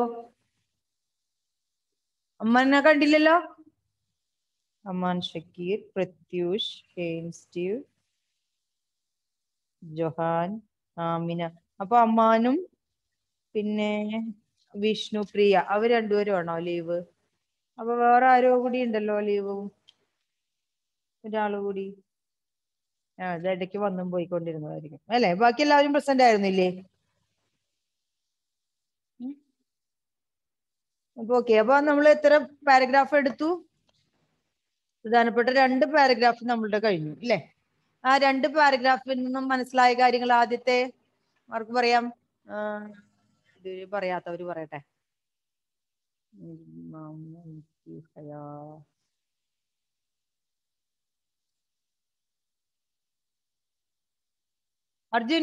അമ്മാനെ കണ്ടില്ലല്ലോ അമ്മാൻ ഷക്കീർ പ്രത്യൂഷ് ഹെയിൻ സ്റ്റീവ് ജൊഹാൻ ആമിന അപ്പൊ അമ്മാനും പിന്നെ വിഷ്ണു പ്രിയ അവർ രണ്ടുപേരും ആണോ ലീവ് അപ്പൊ വേറെ ആരോ കൂടി ഉണ്ടല്ലോ ലീവും ഒരാള് കൂടി ആ ഇത് ഇടയ്ക്ക് വന്നും പോയിക്കൊണ്ടിരുന്നതായിരിക്കും അല്ലെ ബാക്കി എല്ലാവരും പ്രസന്റ് ആയിരുന്നില്ലേ ഉം. അപ്പൊ ഓക്കെ അപ്പൊ നമ്മൾ എത്ര പാരഗ്രാഫ് എടുത്തു പ്രധാനപ്പെട്ട രണ്ട് പാരഗ്രാഫ് നമ്മളുടെ കഴിഞ്ഞു അല്ലേ ആ രണ്ട് പാരഗ്രാഫിൽ നിന്നും മനസ്സിലായ കാര്യങ്ങൾ ആദ്യത്തെ ആർക്ക് പറയാം ആ, ഇത് പറയാത്തവര് പറയട്ടെ ഇമാം എനിക്ക് ഹയാ. അർജുൻ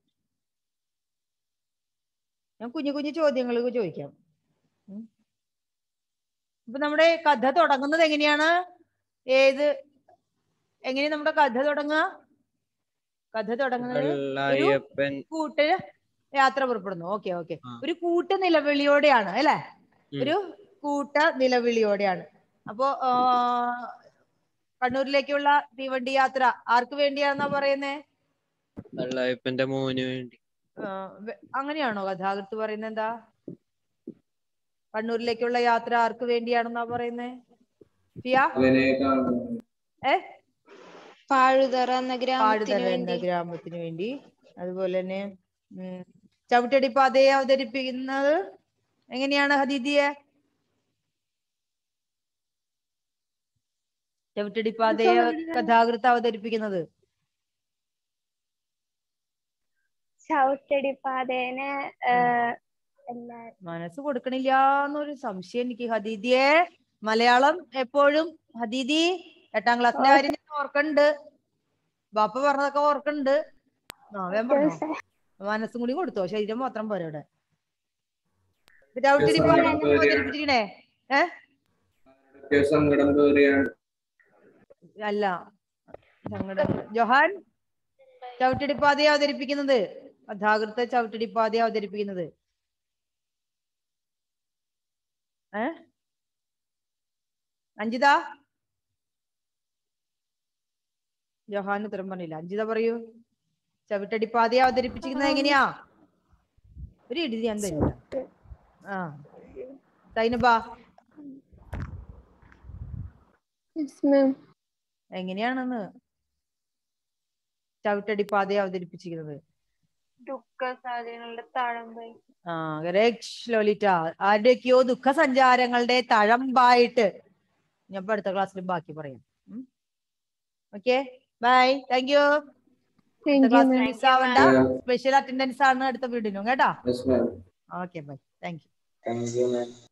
ഞാൻ കുഞ്ഞു കുഞ്ഞു ചോദ്യങ്ങൾ ചോദിക്കാം ഉം. അപ്പൊ നമ്മുടെ കഥ തുടങ്ങുന്നത് എങ്ങനെയാണ് ഏത് എങ്ങനെ നമ്മുടെ കഥ തുടങ്ങുക കഥ തുടങ്ങുന്നത് ഒരു വെള്ളായപ്പൻ കൂട്ട് യാത്ര പുറപ്പെടുന്നു ഓക്കെ ഓക്കെ ആ. ഒരു കൂട്ട നിലവിളിയോടെയാണ് അല്ലെ ഉം. ഒരു കൂട്ട നിലവിളിയോടെയാണ് അപ്പോ ആ, കണ്ണൂരിലേക്കുള്ള തീവണ്ടി യാത്ര ആർക്ക് വേണ്ടിയാണെന്നാ പറയുന്നേ വെള്ളായപ്പന്റെ മോന് വേണ്ടി ആ, വെ- അങ്ങനെയാണോ കഥാകൃത്ത് പറയുന്നത് എന്താ കണ്ണൂരിലേക്കുള്ള യാത്ര ആർക്ക് വേണ്ടിയാണെന്നാ പറയുന്നേ ഫിയ അവനെ കാണുന്നു ഏ പാഴുതറ എന്ന ഗ്രാമത്തിന് പാടുതര എന്ന വേണ്ടി ഗ്രാമത്തിന് വേണ്ടി അതുപോലെ തന്നെ ഉം, ചവിട്ടടി പാതയെ അവതരിപ്പിക്കുന്നത് എങ്ങനെയാണ് ഹദീദിയെ ചവിട്ടടി പാതയെ കഥാകൃത്ത് അവതരിപ്പിക്കുന്നത് ചവിട്ടടി പാതേനെ എല്ലാ മനസ്സ് കൊടുക്കണില്ല എന്നൊരു സംശയം എനിക്ക് ഹദീദിയെ മലയാളം എപ്പോഴും ഹദീദി എട്ടാം ക്ലാസ്സിന്റെ കാര്യം ഞാൻ ഓർക്കണ്ട് ബാപ്പ പറഞ്ഞതൊക്കെ ഓർക്കണ്ട് ആ വേഗം പറഞ്ഞോ മനസ്സും കൂടി കൊടുത്തോ ശരീരം മാത്രം പോരാ ഇവിടെ ചവിട്ടടി പാത എങ്ങനെ അവതരിപ്പിച്ചിരിക്കണേ ഏ ഒക്കെ സങ്കടം പേറിയാണ് അല്ല ഞങ്ങളുടെ ജൊഹാൻ ചവിട്ടടിപ്പാതയെ അവതരിപ്പിക്കുന്നത് കഥാകൃത്ത് ചവിട്ടടിപ്പാതയെ അവതരിപ്പിക്കുന്നത് ഏ അഞ്ജിത ജൊഹാൻ ഉത്തരം പറഞ്ഞില്ല അഞ്ജിത പറയൂ ചവിട്ടടിപ്പാതയെ അവതരിപ്പിച്ചിരിക്കുന്നത് എങ്ങനെയാ ഒരു ഇടി ഞാൻ തരില്ല ആ സൈനബാ എങ്ങനെയാണെന്ന് ചവിട്ടടിപ്പാതയെ അവതരിപ്പിച്ചിരിക്കുന്നത് ദുഃഖ സാധ്യതകളുടെ താഴമ്പൈ ആ കറക്റ്റ് ലോലിറ്റ ആരുടെയൊക്കെയോ ദുഃഖ സഞ്ചാരങ്ങളുടെ തഴമ്പായിട്ട് ഞാൻ ഇപ്പൊ അടുത്ത ക്ലാസ്സിൽ ബാക്കി പറയാം ഓക്കെ ബൈ താങ്ക് യു അടുത്ത ക്ലാസ്സിൽ മിസ് ആവണ്ട സ്പെഷ്യൽ അറ്റൻഡൻസ് ആണ് അടുത്ത വീടിനും കേട്ടാ yes ma'am okay bye thank you thank you ma'am